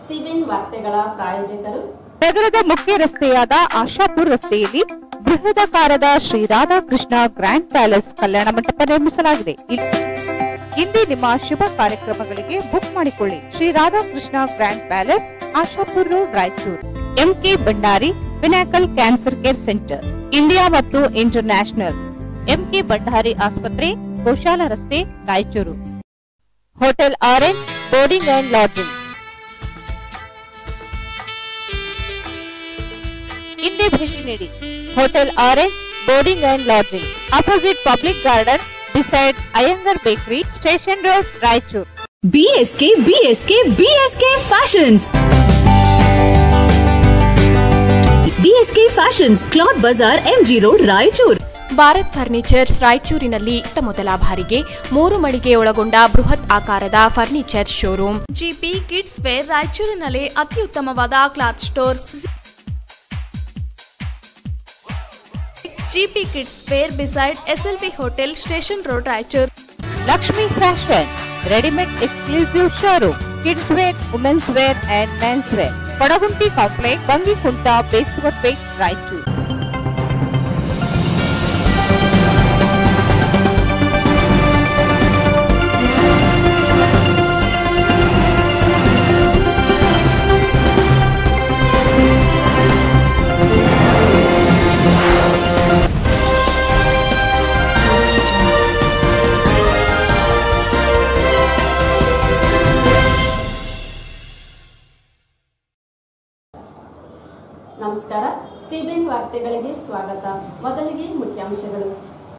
ಸಿಬಿನ್ ವಾರ್ತೆಗಳ ಪ್ರಾಯೋಜಕರು ನಗರದ ಮುಖ್ಯ ರಸ್ತೆಯಾದ ಆಶಾಪುರ್ ರಸ್ತೆಯಲ್ಲಿ ಬೃಹದಾಕಾರದ ಶ್ರೀ ರಾಧಾಕೃಷ್ಣ ಗ್ರ್ಯಾಂಡ್ ಪ್ಯಾಲೇಸ್ ಕಲ್ಯಾಣ ಮಂಟಪ ನಿರ್ಮಿಸಲಾಗಿದೆ ಇಲ್ಲಿ- ಇಂದೇ ನಿಮ್ಮ ಶುಭ ಕಾರ್ಯಕ್ರಮಗಳಿಗೆ ಬುಕ್ ಮಾಡಿಕೊಳ್ಳಿ Shri Radhakrishna grand palace Ashapur road Raichur MK Bhandari pinnacle cancer care centre India ಮತ್ತು ಇಂಟರ್ನ್ಯಾಷನಲ್ ಎಂಕೆ ಭಂಡಾರಿ ಆಸ್ಪತ್ರೆ ಗೋಶಾಲ ರಸ್ತೆ Raichur hotel orange boarding and lodging ಹಿಂದೆ ಭೇಟಿ ನೀಡಿ hotel orange boarding and lodging opposite public garden beside Iyengar bakery station road Raichur BSK BSK BSK fashions BSK fashions cloth bazaar MG road Raichur Bharat furnitures ರಾಯಚೂರಿನಲ್ಲಿ ಇತ್ತ ಮೊದಲ ಬಾರಿಗೆ ಮೂರು ಮಳಿಗೆ ಒಳಗೊಂಡ ಬೃಹತ್ ಆಕಾರದ furniture showroom GP kids wear ರಾಯಚೂರಿನಲ್ಲಿ ಅತ್ಯುತ್ತಮವಾದ cloth store GP kids wear beside SLV hotel station road Raichur Lakshmi fashion readymade exclusive showroom kids wear women's wear and men's wear Kodagunti complex Bangikunta Beswarpet Raichur ನಮಸ್ಕಾರ ಸಿಬಿನ್ ವಾರ್ತೆಗಳಿಗೆ ಸ್ವಾಗತ ಮೊದಲಿಗೆ ಮುಖ್ಯಾಂಶಗಳು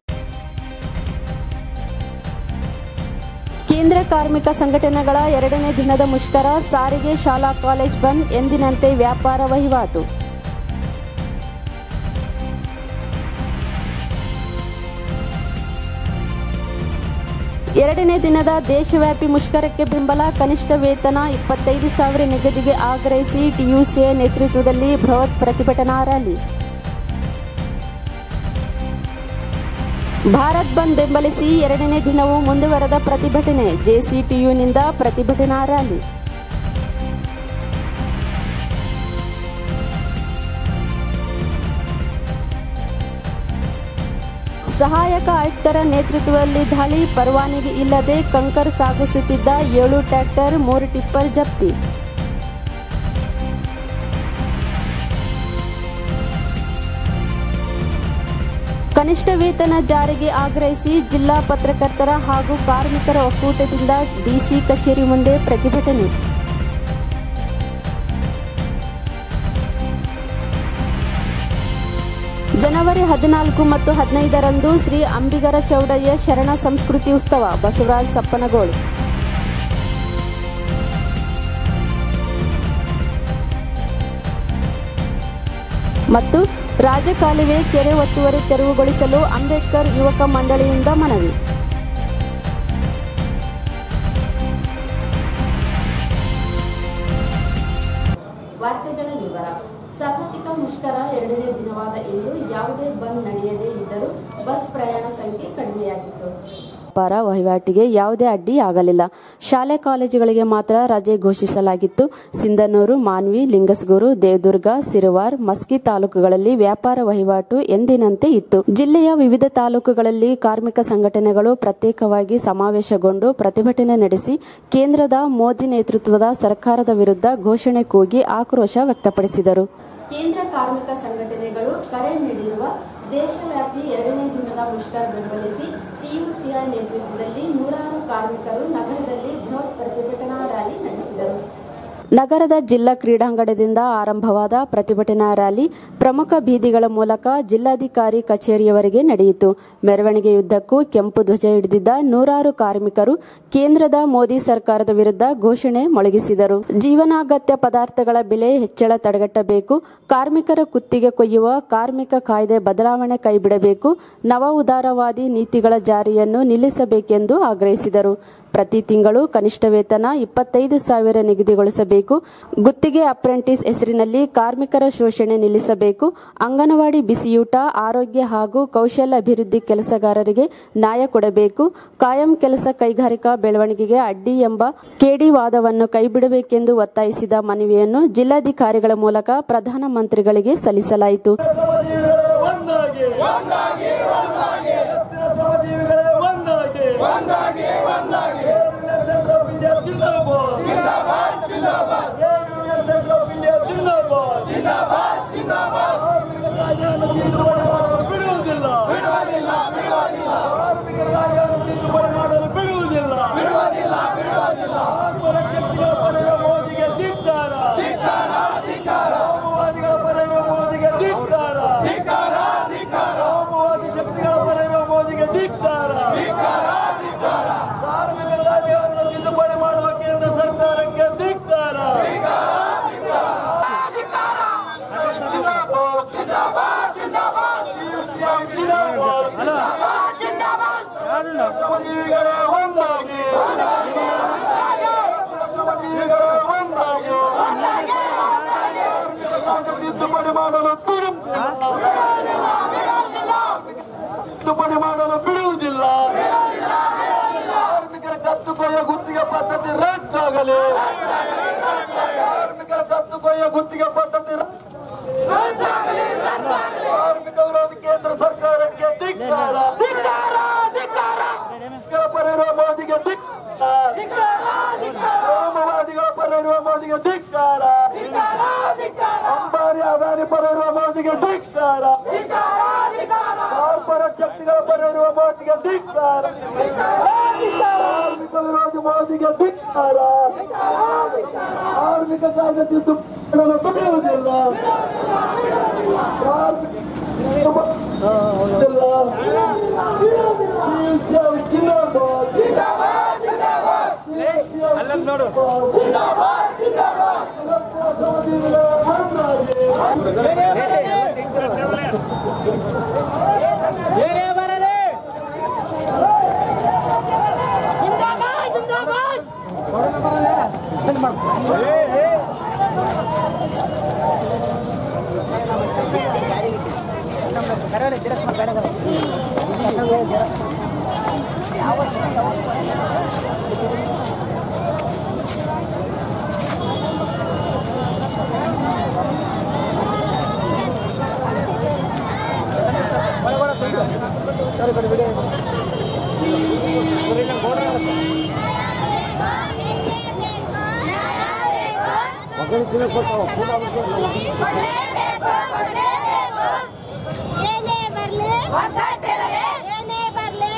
ಕೇಂದ್ರ ಕಾರ್ಮಿಕ ಸಂಘಟನೆಗಳ ಎರಡನೇ ದಿನದ ಮುಷ್ಕರ ಸಾರಿಗೆ ಶಾಲಾ ಕಾಲೇಜ್ ಬಂದ್ ಎಂದಿನಂತೆ ವ್ಯಾಪಾರ ವಹಿವಾಟು ಎರಡನೇ ದಿನದ ದೇಶವ್ಯಾಪಿ ಮುಷ್ಕರಕ್ಕೆ ಬೆಂಬಲ ಕನಿಷ್ಠ ವೇತನ ಇಪ್ಪತ್ತೈದು ಸಾವಿರ ನಿಗದಿಗೆ ಆಗ್ರಹಿಸಿ ಟಿಯುಸಿಎ ನೇತೃತ್ವದಲ್ಲಿ ಬೃಹತ್ ಪ್ರತಿಭಟನಾ ರ್ಯಾಲಿ ಭಾರತ್ ಬಂದ್ ಬೆಂಬಲಿಸಿ ಎರಡನೇ ದಿನವೂ ಮುಂದುವರೆದ ಪ್ರತಿಭಟನೆ ಜೆಸಿಟಿಯುನಿಂದ ಪ್ರತಿಭಟನಾ ರ್ಯಾಲಿ ಸಹಾಯಕ ಆಯುಕ್ತರ ನೇತೃತ್ವದಲ್ಲಿ ದಾಳಿ ಪರವಾನಗಿ ಇಲ್ಲದೆ ಕಂಕರ್ ಸಾಗಿಸುತ್ತಿದ್ದ ಏಳು ಟ್ರ್ಯಾಕ್ಟರ್ ಮೂರು ಟಿಪ್ಪರ್ ಜಪ್ತಿ ಕನಿಷ್ಠ ವೇತನ ಜಾರಿಗೆ ಆಗ್ರಹಿಸಿ ಜಿಲ್ಲಾ ಪತ್ರಕರ್ತರ ಹಾಗೂ ಕಾರ್ಮಿಕರ ಒಕ್ಕೂಟದಿಂದ ಡಿಸಿ ಕಚೇರಿ ಮುಂದೆ ಪ್ರತಿಭಟನೆ ಜನವರಿ ಹದಿನಾಲ್ಕು ಮತ್ತು ಹದಿನೈದರಂದು ಶ್ರೀ ಅಂಬಿಗರ ಚೌಡಯ್ಯ ಶರಣ ಸಂಸ್ಕೃತಿ ಉತ್ಸವ ಬಸವರಾಜ್ ಸಪ್ಪನಗೋಳು ಮತ್ತು ರಾಜಕಾಲುವೆ ಕೆರೆ ಒತ್ತುವರಿ ತೆರವುಗೊಳಿಸಲು ಅಂಬೇಡ್ಕರ್ ಯುವಕ ಮಂಡಳಿಯಿಂದ ಮನವಿ ವಾರ್ತೆಗಳ ವಿವರ ಸಾರ್ವತ್ರಿಕ ಮುಷ್ಕರ ಎರಡನೇ ದಿನವಾದ ಇಂದು ಯಾವುದೇ ಬಂದ್ ನಡೆಯದೇ ಇದ್ದರೂ ಬಸ್ ಪ್ರಯಾಣ ಸಂಖ್ಯೆ ಕಡಿಮೆಯಾಗಿತ್ತು ವ್ಯಾಪಾರ ವಹಿವಾಟಿಗೆ ಯಾವುದೇ ಅಡ್ಡಿ ಆಗಲಿಲ್ಲ ಶಾಲೆ ಕಾಲೇಜುಗಳಿಗೆ ಮಾತ್ರ ರಜೆ ಘೋಷಿಸಲಾಗಿತ್ತು ಸಿಂಧನೂರು ಮಾನ್ವಿ ಲಿಂಗಸ್ಗೂರು ದೇವದುರ್ಗ ಸಿರುವಾರ್ ಮಸ್ಕಿ ತಾಲೂಕುಗಳಲ್ಲಿ ವ್ಯಾಪಾರ ವಹಿವಾಟು ಎಂದಿನಂತೆ ಇತ್ತು ಜಿಲ್ಲೆಯ ವಿವಿಧ ತಾಲೂಕುಗಳಲ್ಲಿ ಕಾರ್ಮಿಕ ಸಂಘಟನೆಗಳು ಪ್ರತ್ಯೇಕವಾಗಿ ಸಮಾವೇಶಗೊಂಡು ಪ್ರತಿಭಟನೆ ನಡೆಸಿ ಕೇಂದ್ರದ ಮೋದಿ ನೇತೃತ್ವದ ಸರ್ಕಾರದ ವಿರುದ್ಧ ಘೋಷಣೆ ಕೂಗಿ ಆಕ್ರೋಶ ವ್ಯಕ್ತಪಡಿಸಿದರು ಕೇಂದ್ರ ಕಾರ್ಮಿಕ ಸಂಘಟನೆಗಳು ಕರೆ ನೀಡಿರುವ ದೇಶವ್ಯಾಪಿ ಎರಡನೇ ದಿನದ ಮುಷ್ಕರ ಬೆಂಬಲಿಸಿ ಟಿಯುಸಿಐ ನೇತೃತ್ವದಲ್ಲಿ ನೂರಾರು ಕಾರ್ಮಿಕರು ನಗರದಲ್ಲಿ ಬೃಹತ್ ಪ್ರತಿಭಟನಾ ರ್ಯಾಲಿ ನಡೆಸಿದರು ನಗರದ ಜಿಲ್ಲಾ ಕ್ರೀಡಾಂಗಣದಿಂದ ಆರಂಭವಾದ ಪ್ರತಿಭಟನಾ ರ್ಯಾಲಿ ಪ್ರಮುಖ ಬೀದಿಗಳ ಮೂಲಕ ಜಿಲ್ಲಾಧಿಕಾರಿ ಕಚೇರಿಯವರೆಗೆ ನಡೆಯಿತು ಮೆರವಣಿಗೆಯುದ್ದಕ್ಕೂ ಕೆಂಪು ಧ್ವಜ ಹಿಡಿದಿದ್ದ ನೂರಾರು ಕಾರ್ಮಿಕರು ಕೇಂದ್ರದ ಮೋದಿ ಸರ್ಕಾರದ ವಿರುದ್ಧ ಘೋಷಣೆ ಮೊಳಗಿಸಿದರು ಜೀವನಾಗತ್ಯ ಪದಾರ್ಥಗಳ ಬೆಲೆ ಹೆಚ್ಚಳ ತಡೆಗಟ್ಟಬೇಕು ಕಾರ್ಮಿಕರ ಕುತ್ತಿಗೆ ಕೊಯ್ಯುವ ಕಾರ್ಮಿಕ ಕಾಯ್ದೆ ಬದಲಾವಣೆ ಕೈಬಿಡಬೇಕು ನವ ಉದಾರವಾದಿ ನೀತಿಗಳ ಜಾರಿಯನ್ನು ನಿಲ್ಲಿಸಬೇಕೆಂದು ಆಗ್ರಹಿಸಿದರು ಪ್ರತಿ ತಿಂಗಳು ಕನಿಷ್ಠ ವೇತನ ಇಪ್ಪತ್ತೈದು ಸಾವಿರ ನಿಗದಿಗೊಳಿಸಬೇಕು ಗುತ್ತಿಗೆ ಅಪ್ರೆಂಟಿಸ್ ಹೆಸರಿನಲ್ಲಿ ಕಾರ್ಮಿಕರ ಶೋಷಣೆ ನಿಲ್ಲಿಸಬೇಕು ಅಂಗನವಾಡಿ ಬಿಸಿಯೂಟ ಆರೋಗ್ಯ ಹಾಗೂ ಕೌಶಲ್ಯ ಅಭಿವೃದ್ಧಿ ಕೆಲಸಗಾರರಿಗೆ ನ್ಯಾಯ ಕೊಡಬೇಕು ಕಾಯಂ ಕೆಲಸ ಕೈಗಾರಿಕಾ ಬೆಳವಣಿಗೆಗೆ ಅಡ್ಡಿ ಎಂಬ ಕೆಡಿ ವಾದವನ್ನು ಕೈಬಿಡಬೇಕೆಂದು ಒತ್ತಾಯಿಸಿದ ಮನವಿಯನ್ನು ಜಿಲ್ಲಾಧಿಕಾರಿಗಳ ಮೂಲಕ ಪ್ರಧಾನಮಂತ್ರಿಗಳಿಗೆ ಸಲ್ಲಿಸಲಾಯಿತು ಶ್ರಮಜೀವಿಗಳೇ ಒಂದಾಗಿ ಒಂದಾಗಿ ಒಂದಾಗಿ ಶ್ರಮಜೀವಿಗಳೇ ಒಂದಾಗಿ ಒಂದಾಗಿ ಒಂದಾಗಿ ಯೂನಿಯನ್ ಸೆಂಟರ್ ಆಫ್ ಇಂಡಿಯಾ ಜಿಂದಾಬಾದ್ ಜಿಂದಾಬಾದ್ ಜಿಂದಾಬಾದ್ ಯೂನಿಯನ್ ಸೆಂಟರ್ ಆಫ್ ಇಂಡಿಯಾ ಜಿಂದಾಬಾದ್ ಜಿಂದಾಬಾದ್ ಜಿಂದಾಬಾದ್ ಕಾರ್ಮಿಕ ಕಾಯ್ದೆಯನ್ನು ತಿದ್ದುಪಡಿ ಮಾಡಲು ಬಿಡುವುದಿಲ್ಲ ಬಿಡುವುದಿಲ್ಲ ಬಿಡುವುದಿಲ್ಲ ಕಾರ್ಮಿಕ ಕಾಯ್ದೆಯನ್ನು ತಿದ್ದುಪಡಿ ಮಾಡಲು ಬಿಡುವುದಿಲ್ಲ ಬಿಡುವುದಿಲ್ಲ ಬಿಡುವುದಿಲ್ಲ ಆತ್ಮರಕ್ಷಕರ ಪಡೆಯುವ ಮೋದಿಗೆ ಧಿಕ್ಕಾರ ಧಿಕ್ಕಾರ ಧಿಕ್ಕಾರ ಕೋಮುವಾದಿಗಳ ಪರ ಇರುವ ಮೋದಿಗೆ ಧಿಕ್ಕಾರ ಧಿಕ್ಕಾರ ಧಿಕ್ಕಾರ ಕೋಮುವಾದಿ ಶಕ್ತಿಗಳ ಪರ ಇರುವ ಮೋದಿಗೆ ಧಿಕ್ಕಾರ ಧಿಕ್ಕಾರ ಧಿಕ್ಕಾರ ಕಾರ್ಮಿಕ ಕಾಯ್ದೆಯನ್ನು ತಿದ್ದುಪಡಿ ಮಾಡುವ ಕೇಂದ್ರ ಸರ್ಕಾರಕ್ಕೆ ಧಿಕ್ಕಾರ ಶ್ರಮಜೀವಿಗಳೇ ಒಂದಾಗಿ ಶ್ರಮಜೀವಿಗಳೇ ಒಂದಾಗಿ ಕಾಯ್ದೆ ತಿದ್ದುಪಡಿ ಮಾಡಲು ಬಿಡುವುದಿಲ್ಲ ತಿದ್ದುಪಡಿ ಮಾಡಲು ಬಿಡುವುದಿಲ್ಲ ಕಾರ್ಮಿಕರ ಕತ್ತು ಕೊಯ್ಯ ಗುತ್ತಿಗೆ ಪದ್ಧತಿ ರದ್ದಾಗಲಿ ಕಾರ್ಮಿಕರ ಕತ್ತು ಕೊಯ್ಯ ಗುತ್ತಿಗೆ ಪದ್ಧತಿ ರದ್ದು- ಕಾರ್ಮಿಕ ವಿರೋಧಿ ಕೇಂದ್ರ ಸರ್ಕಾರಕ್ಕೆ ಧಿಕ್ಕಾರ ಕಾರ್ಮಿಕರ ಪರ ಇರುವ ಮೋದಿಗೆ ಧಿಕ್ಕಾರ ಕೋಮುವಾದಿಗಳ ಪರ ಇರುವ ಮೋದಿಗೆ ಧಿಕ್ಕಾರ ಅಂಬಾರಿ ಅದಾನಿ ಪರ ಇರುವ ಮೋದಿಗೆ ಧಿಕ್ಕಾರ ಕಾರ್ಪೊರೇಟ್ ಶಕ್ತಿಗಳ ಪರ ಇರುವ ಮೋದಿಗೆ ಧಿಕ್ಕಾರ ಕಾರ್ಮಿಕ ವಿರೋಧಿ ಮೋದಿಗೆ ಧಿಕ್ಕಾರ ಕಾರ್ಮಿಕ ಕಾಯ್ದೆ ತಿದ್ದು ಮಾಡಲು ಬಿಡುವುದಿಲ್ಲ ಕಾರ್ಮಿಕ ಜಿಂದಾಬಾದ್ ಏನೇ ಬರ್ಲಿ ಏನೇ ಬರ್ಲಿ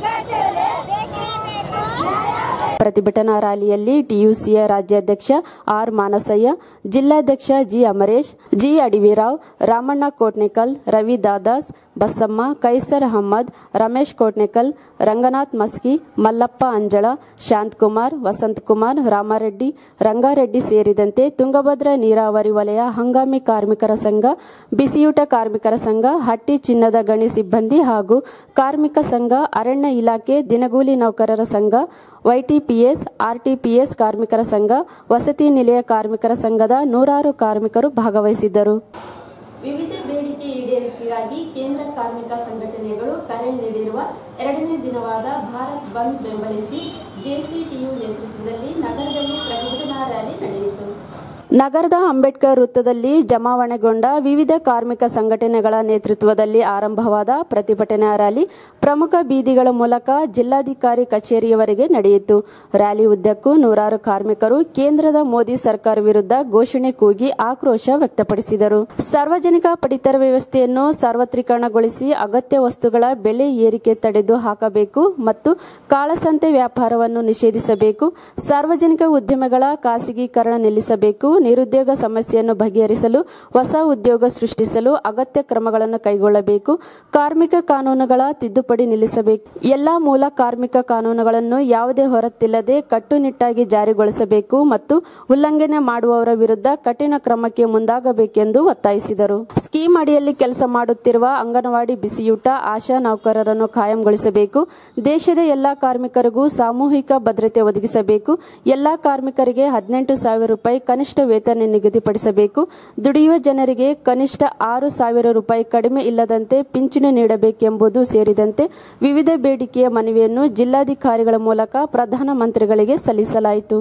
ಬೇಕೇ ಬೇಕು ಪ್ರತಿಭಟನಾ ರ್ಯಾಲಿಯಲ್ಲಿ ಟಿಯುಸಿಯ ರಾಜ್ಯಾಧ್ಯಕ್ಷ ಆರ್ ಮಾನಸಯ್ಯ ಜಿಲ್ಲಾಧ್ಯಕ್ಷ ಜಿ ಅಮರೇಶ್ ಜಿ ಅಡಿವಿರಾವ್ ರಾಮಣ್ಣ ಕೋಟ್ನೇಕಲ್ ರವಿ ದಾದಾಸ್ ಬಸಮ್ಮ ಕೈಸರ್ ಅಹಮ್ಮದ್ ರಮೇಶ್ ಕೋಟ್ನೇಕಲ್ ರಂಗನಾಥ್ ಮಸ್ಕಿ ಮಲ್ಲಪ್ಪ ಅಂಜಳ ಶಾಂತಕುಮಾರ್ ವಸಂತಕುಮಾರ್ ರಾಮಾರೆಡ್ಡಿ ರಂಗಾರೆಡ್ಡಿ ಸೇರಿದಂತೆ ತುಂಗಭದ್ರಾ ನೀರಾವರಿ ವಲಯ ಹಂಗಾಮಿ ಕಾರ್ಮಿಕರ ಸಂಘ ಬಿಸಿಯೂಟ ಕಾರ್ಮಿಕರ ಸಂಘ ಹಟ್ಟಿ ಚಿನ್ನದ ಗಣಿ ಸಿಬ್ಬಂದಿ ಹಾಗೂ ಕಾರ್ಮಿಕ ಸಂಘ ಅರಣ್ಯ ಇಲಾಖೆ ದಿನಗೂಲಿ ನೌಕರರ ಸಂಘ ವೈಟಿಪಿಎಸ್ ಆರ್ಟಿಪಿಎಸ್ ಕಾರ್ಮಿಕರ ಸಂಘ ವಸತಿ ನಿಲಯ ಕಾರ್ಮಿಕರ ಸಂಘದ ನೂರಾರು ಕಾರ್ಮಿಕರು ಭಾಗವಹಿಸಿದ್ದರು ವಿವಿಧ ಬೇಡಿಕೆ ಈಡೇರಿಕೆಗಾಗಿ ಕೇಂದ್ರ ಕಾರ್ಮಿಕ ಸಂಘಟನೆಗಳು ಕರೆ ನೀಡಿರುವ ಎರಡನೇ ದಿನವಾದ ಭಾರತ್ ಬಂದ್ ಬೆಂಬಲಿಸಿ ಜೆಸಿಟಿಯು ನೇತೃತ್ವದಲ್ಲಿ ನಗರದಲ್ಲಿ ಪ್ರತಿಭಟನಾ ರ್ಯಾಲಿ ನಡೆಯಿತು ನಗರದ ಅಂಬೇಡ್ಕರ್ ವೃತ್ತದಲ್ಲಿ ಜಮಾವಣೆಗೊಂಡ ವಿವಿಧ ಕಾರ್ಮಿಕ ಸಂಘಟನೆಗಳ ನೇತೃತ್ವದಲ್ಲಿ ಆರಂಭವಾದ ಪ್ರತಿಭಟನಾ ರ್ಯಾಲಿ ಪ್ರಮುಖ ಬೀದಿಗಳ ಮೂಲಕ ಜಿಲ್ಲಾಧಿಕಾರಿ ಕಚೇರಿಯವರೆಗೆ ನಡೆಯಿತು ರ್ಯಾಲಿ ಉದ್ದಕ್ಕೂ ನೂರಾರು ಕಾರ್ಮಿಕರು ಕೇಂದ್ರದ ಮೋದಿ ಸರ್ಕಾರ ವಿರುದ್ಧ ಘೋಷಣೆ ಕೂಗಿ ಆಕ್ರೋಶ ವ್ಯಕ್ತಪಡಿಸಿದರು ಸಾರ್ವಜನಿಕ ಪಡಿತರ ವ್ಯವಸ್ಥೆಯನ್ನು ಸಾರ್ವತ್ರಿಕರಣಗೊಳಿಸಿ ಅಗತ್ಯ ವಸ್ತುಗಳ ಬೆಲೆ ಏರಿಕೆ ತಡೆದು ಹಾಕಬೇಕು ಮತ್ತು ಕಾಳಸಂತೆ ವ್ಯಾಪಾರವನ್ನು ನಿಷೇಧಿಸಬೇಕು ಸಾರ್ವಜನಿಕ ಉದ್ಯಮಗಳ ಖಾಸಗೀಕರಣ ನಿಲ್ಲಿಸಬೇಕು ನಿರುದ್ಯೋಗ ಸಮಸ್ಯೆಯನ್ನು ಬಗೆಹರಿಸಲು ಹೊಸ ಉದ್ಯೋಗ ಸೃಷ್ಟಿಸಲು ಅಗತ್ಯ ಕ್ರಮಗಳನ್ನು ಕೈಗೊಳ್ಳಬೇಕು ಕಾರ್ಮಿಕ ಕಾನೂನುಗಳ ತಿದ್ದುಪಡಿ ನಿಲ್ಲಿಸಬೇಕು ಎಲ್ಲಾ ಮೂಲ ಕಾರ್ಮಿಕ ಕಾನೂನುಗಳನ್ನು ಯಾವುದೇ ಹೊರತಿಲ್ಲದೆ ಕಟ್ಟುನಿಟ್ಟಾಗಿ ಜಾರಿಗೊಳಿಸಬೇಕು ಮತ್ತು ಉಲ್ಲಂಘನೆ ಮಾಡುವವರ ವಿರುದ್ಧ ಕಠಿಣ ಕ್ರಮಕ್ಕೆ ಮುಂದಾಗಬೇಕೆಂದು ಒತ್ತಾಯಿಸಿದರು ಸ್ಕೀಮ್ ಅಡಿಯಲ್ಲಿ ಕೆಲಸ ಮಾಡುತ್ತಿರುವ ಅಂಗನವಾಡಿ ಬಿಸಿಯೂಟ ಆಶಾ ನೌಕರರನ್ನು ಕಾಯಂಗೊಳಿಸಬೇಕು ದೇಶದ ಎಲ್ಲಾ ಕಾರ್ಮಿಕರಿಗೂ ಸಾಮೂಹಿಕ ಭದ್ರತೆ ಒದಗಿಸಬೇಕು ಎಲ್ಲಾ ಕಾರ್ಮಿಕರಿಗೆ ಹದಿನೆಂಟು ಸಾವಿರ ರೂಪಾಯಿ ಕನಿಷ್ಠ ವೇತನ ನಿಗದಿಪಡಿಸಬೇಕು ದುಡಿಯುವ ಜನರಿಗೆ ಕನಿಷ್ಠ ಆರು ಸಾವಿರ ರೂಪಾಯಿ ಕಡಿಮೆ ಇಲ್ಲದಂತೆ ಪಿಂಚಣಿ ನೀಡಬೇಕೆಂಬುದು ಸೇರಿದಂತೆ ವಿವಿಧ ಬೇಡಿಕೆಯ ಮನವಿಯನ್ನು ಜಿಲ್ಲಾಧಿಕಾರಿಗಳ ಮೂಲಕ ಪ್ರಧಾನಮಂತ್ರಿಗಳಿಗೆ ಸಲ್ಲಿಸಲಾಯಿತು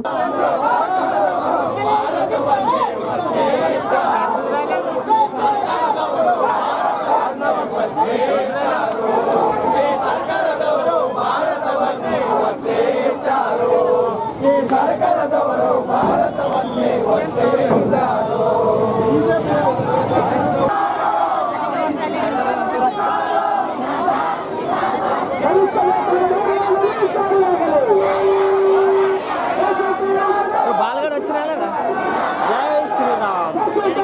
బాలగడ వచ్చినా కదా జై శ్రీరామ్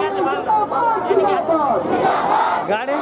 గాడి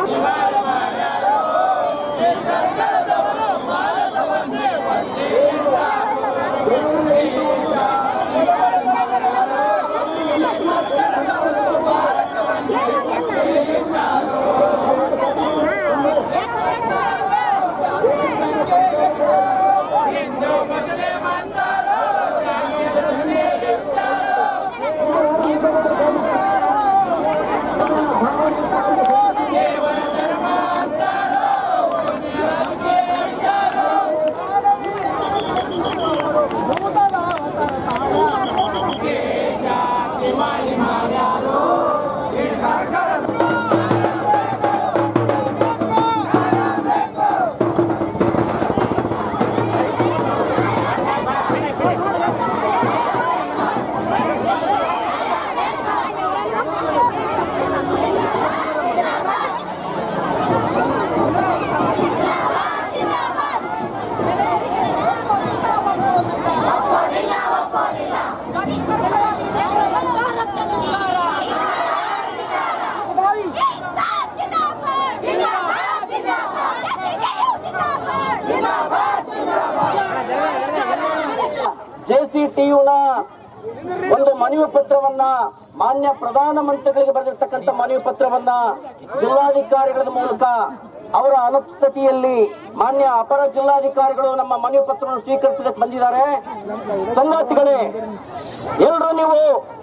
ಜೆಸಿಟಿಯುನ ಒಂದು ಮನವಿ ಪತ್ರವನ್ನ ಮಾನ್ಯ ಪ್ರಧಾನಮಂತ್ರಿಗಳಿಗೆ ಬರೆದಿರ್ತಕ್ಕಂಥ ಮನವಿ ಪತ್ರವನ್ನ ಜಿಲ್ಲಾಧಿಕಾರಿಗಳ ಮೂಲಕ ಅವರ ಅನುಪಸ್ಥಿತಿಯಲ್ಲಿ ಮಾನ್ಯ ಅಪರ ಜಿಲ್ಲಾಧಿಕಾರಿಗಳು ನಮ್ಮ ಮನವಿ ಪತ್ರವನ್ನು ಸ್ವೀಕರಿಸಲಿಕ್ಕೆ ಬಂದಿದ್ದಾರೆ ಸಂಗಾತಿಗಳೇ ಎಲ್ಲರೂ ನೀವು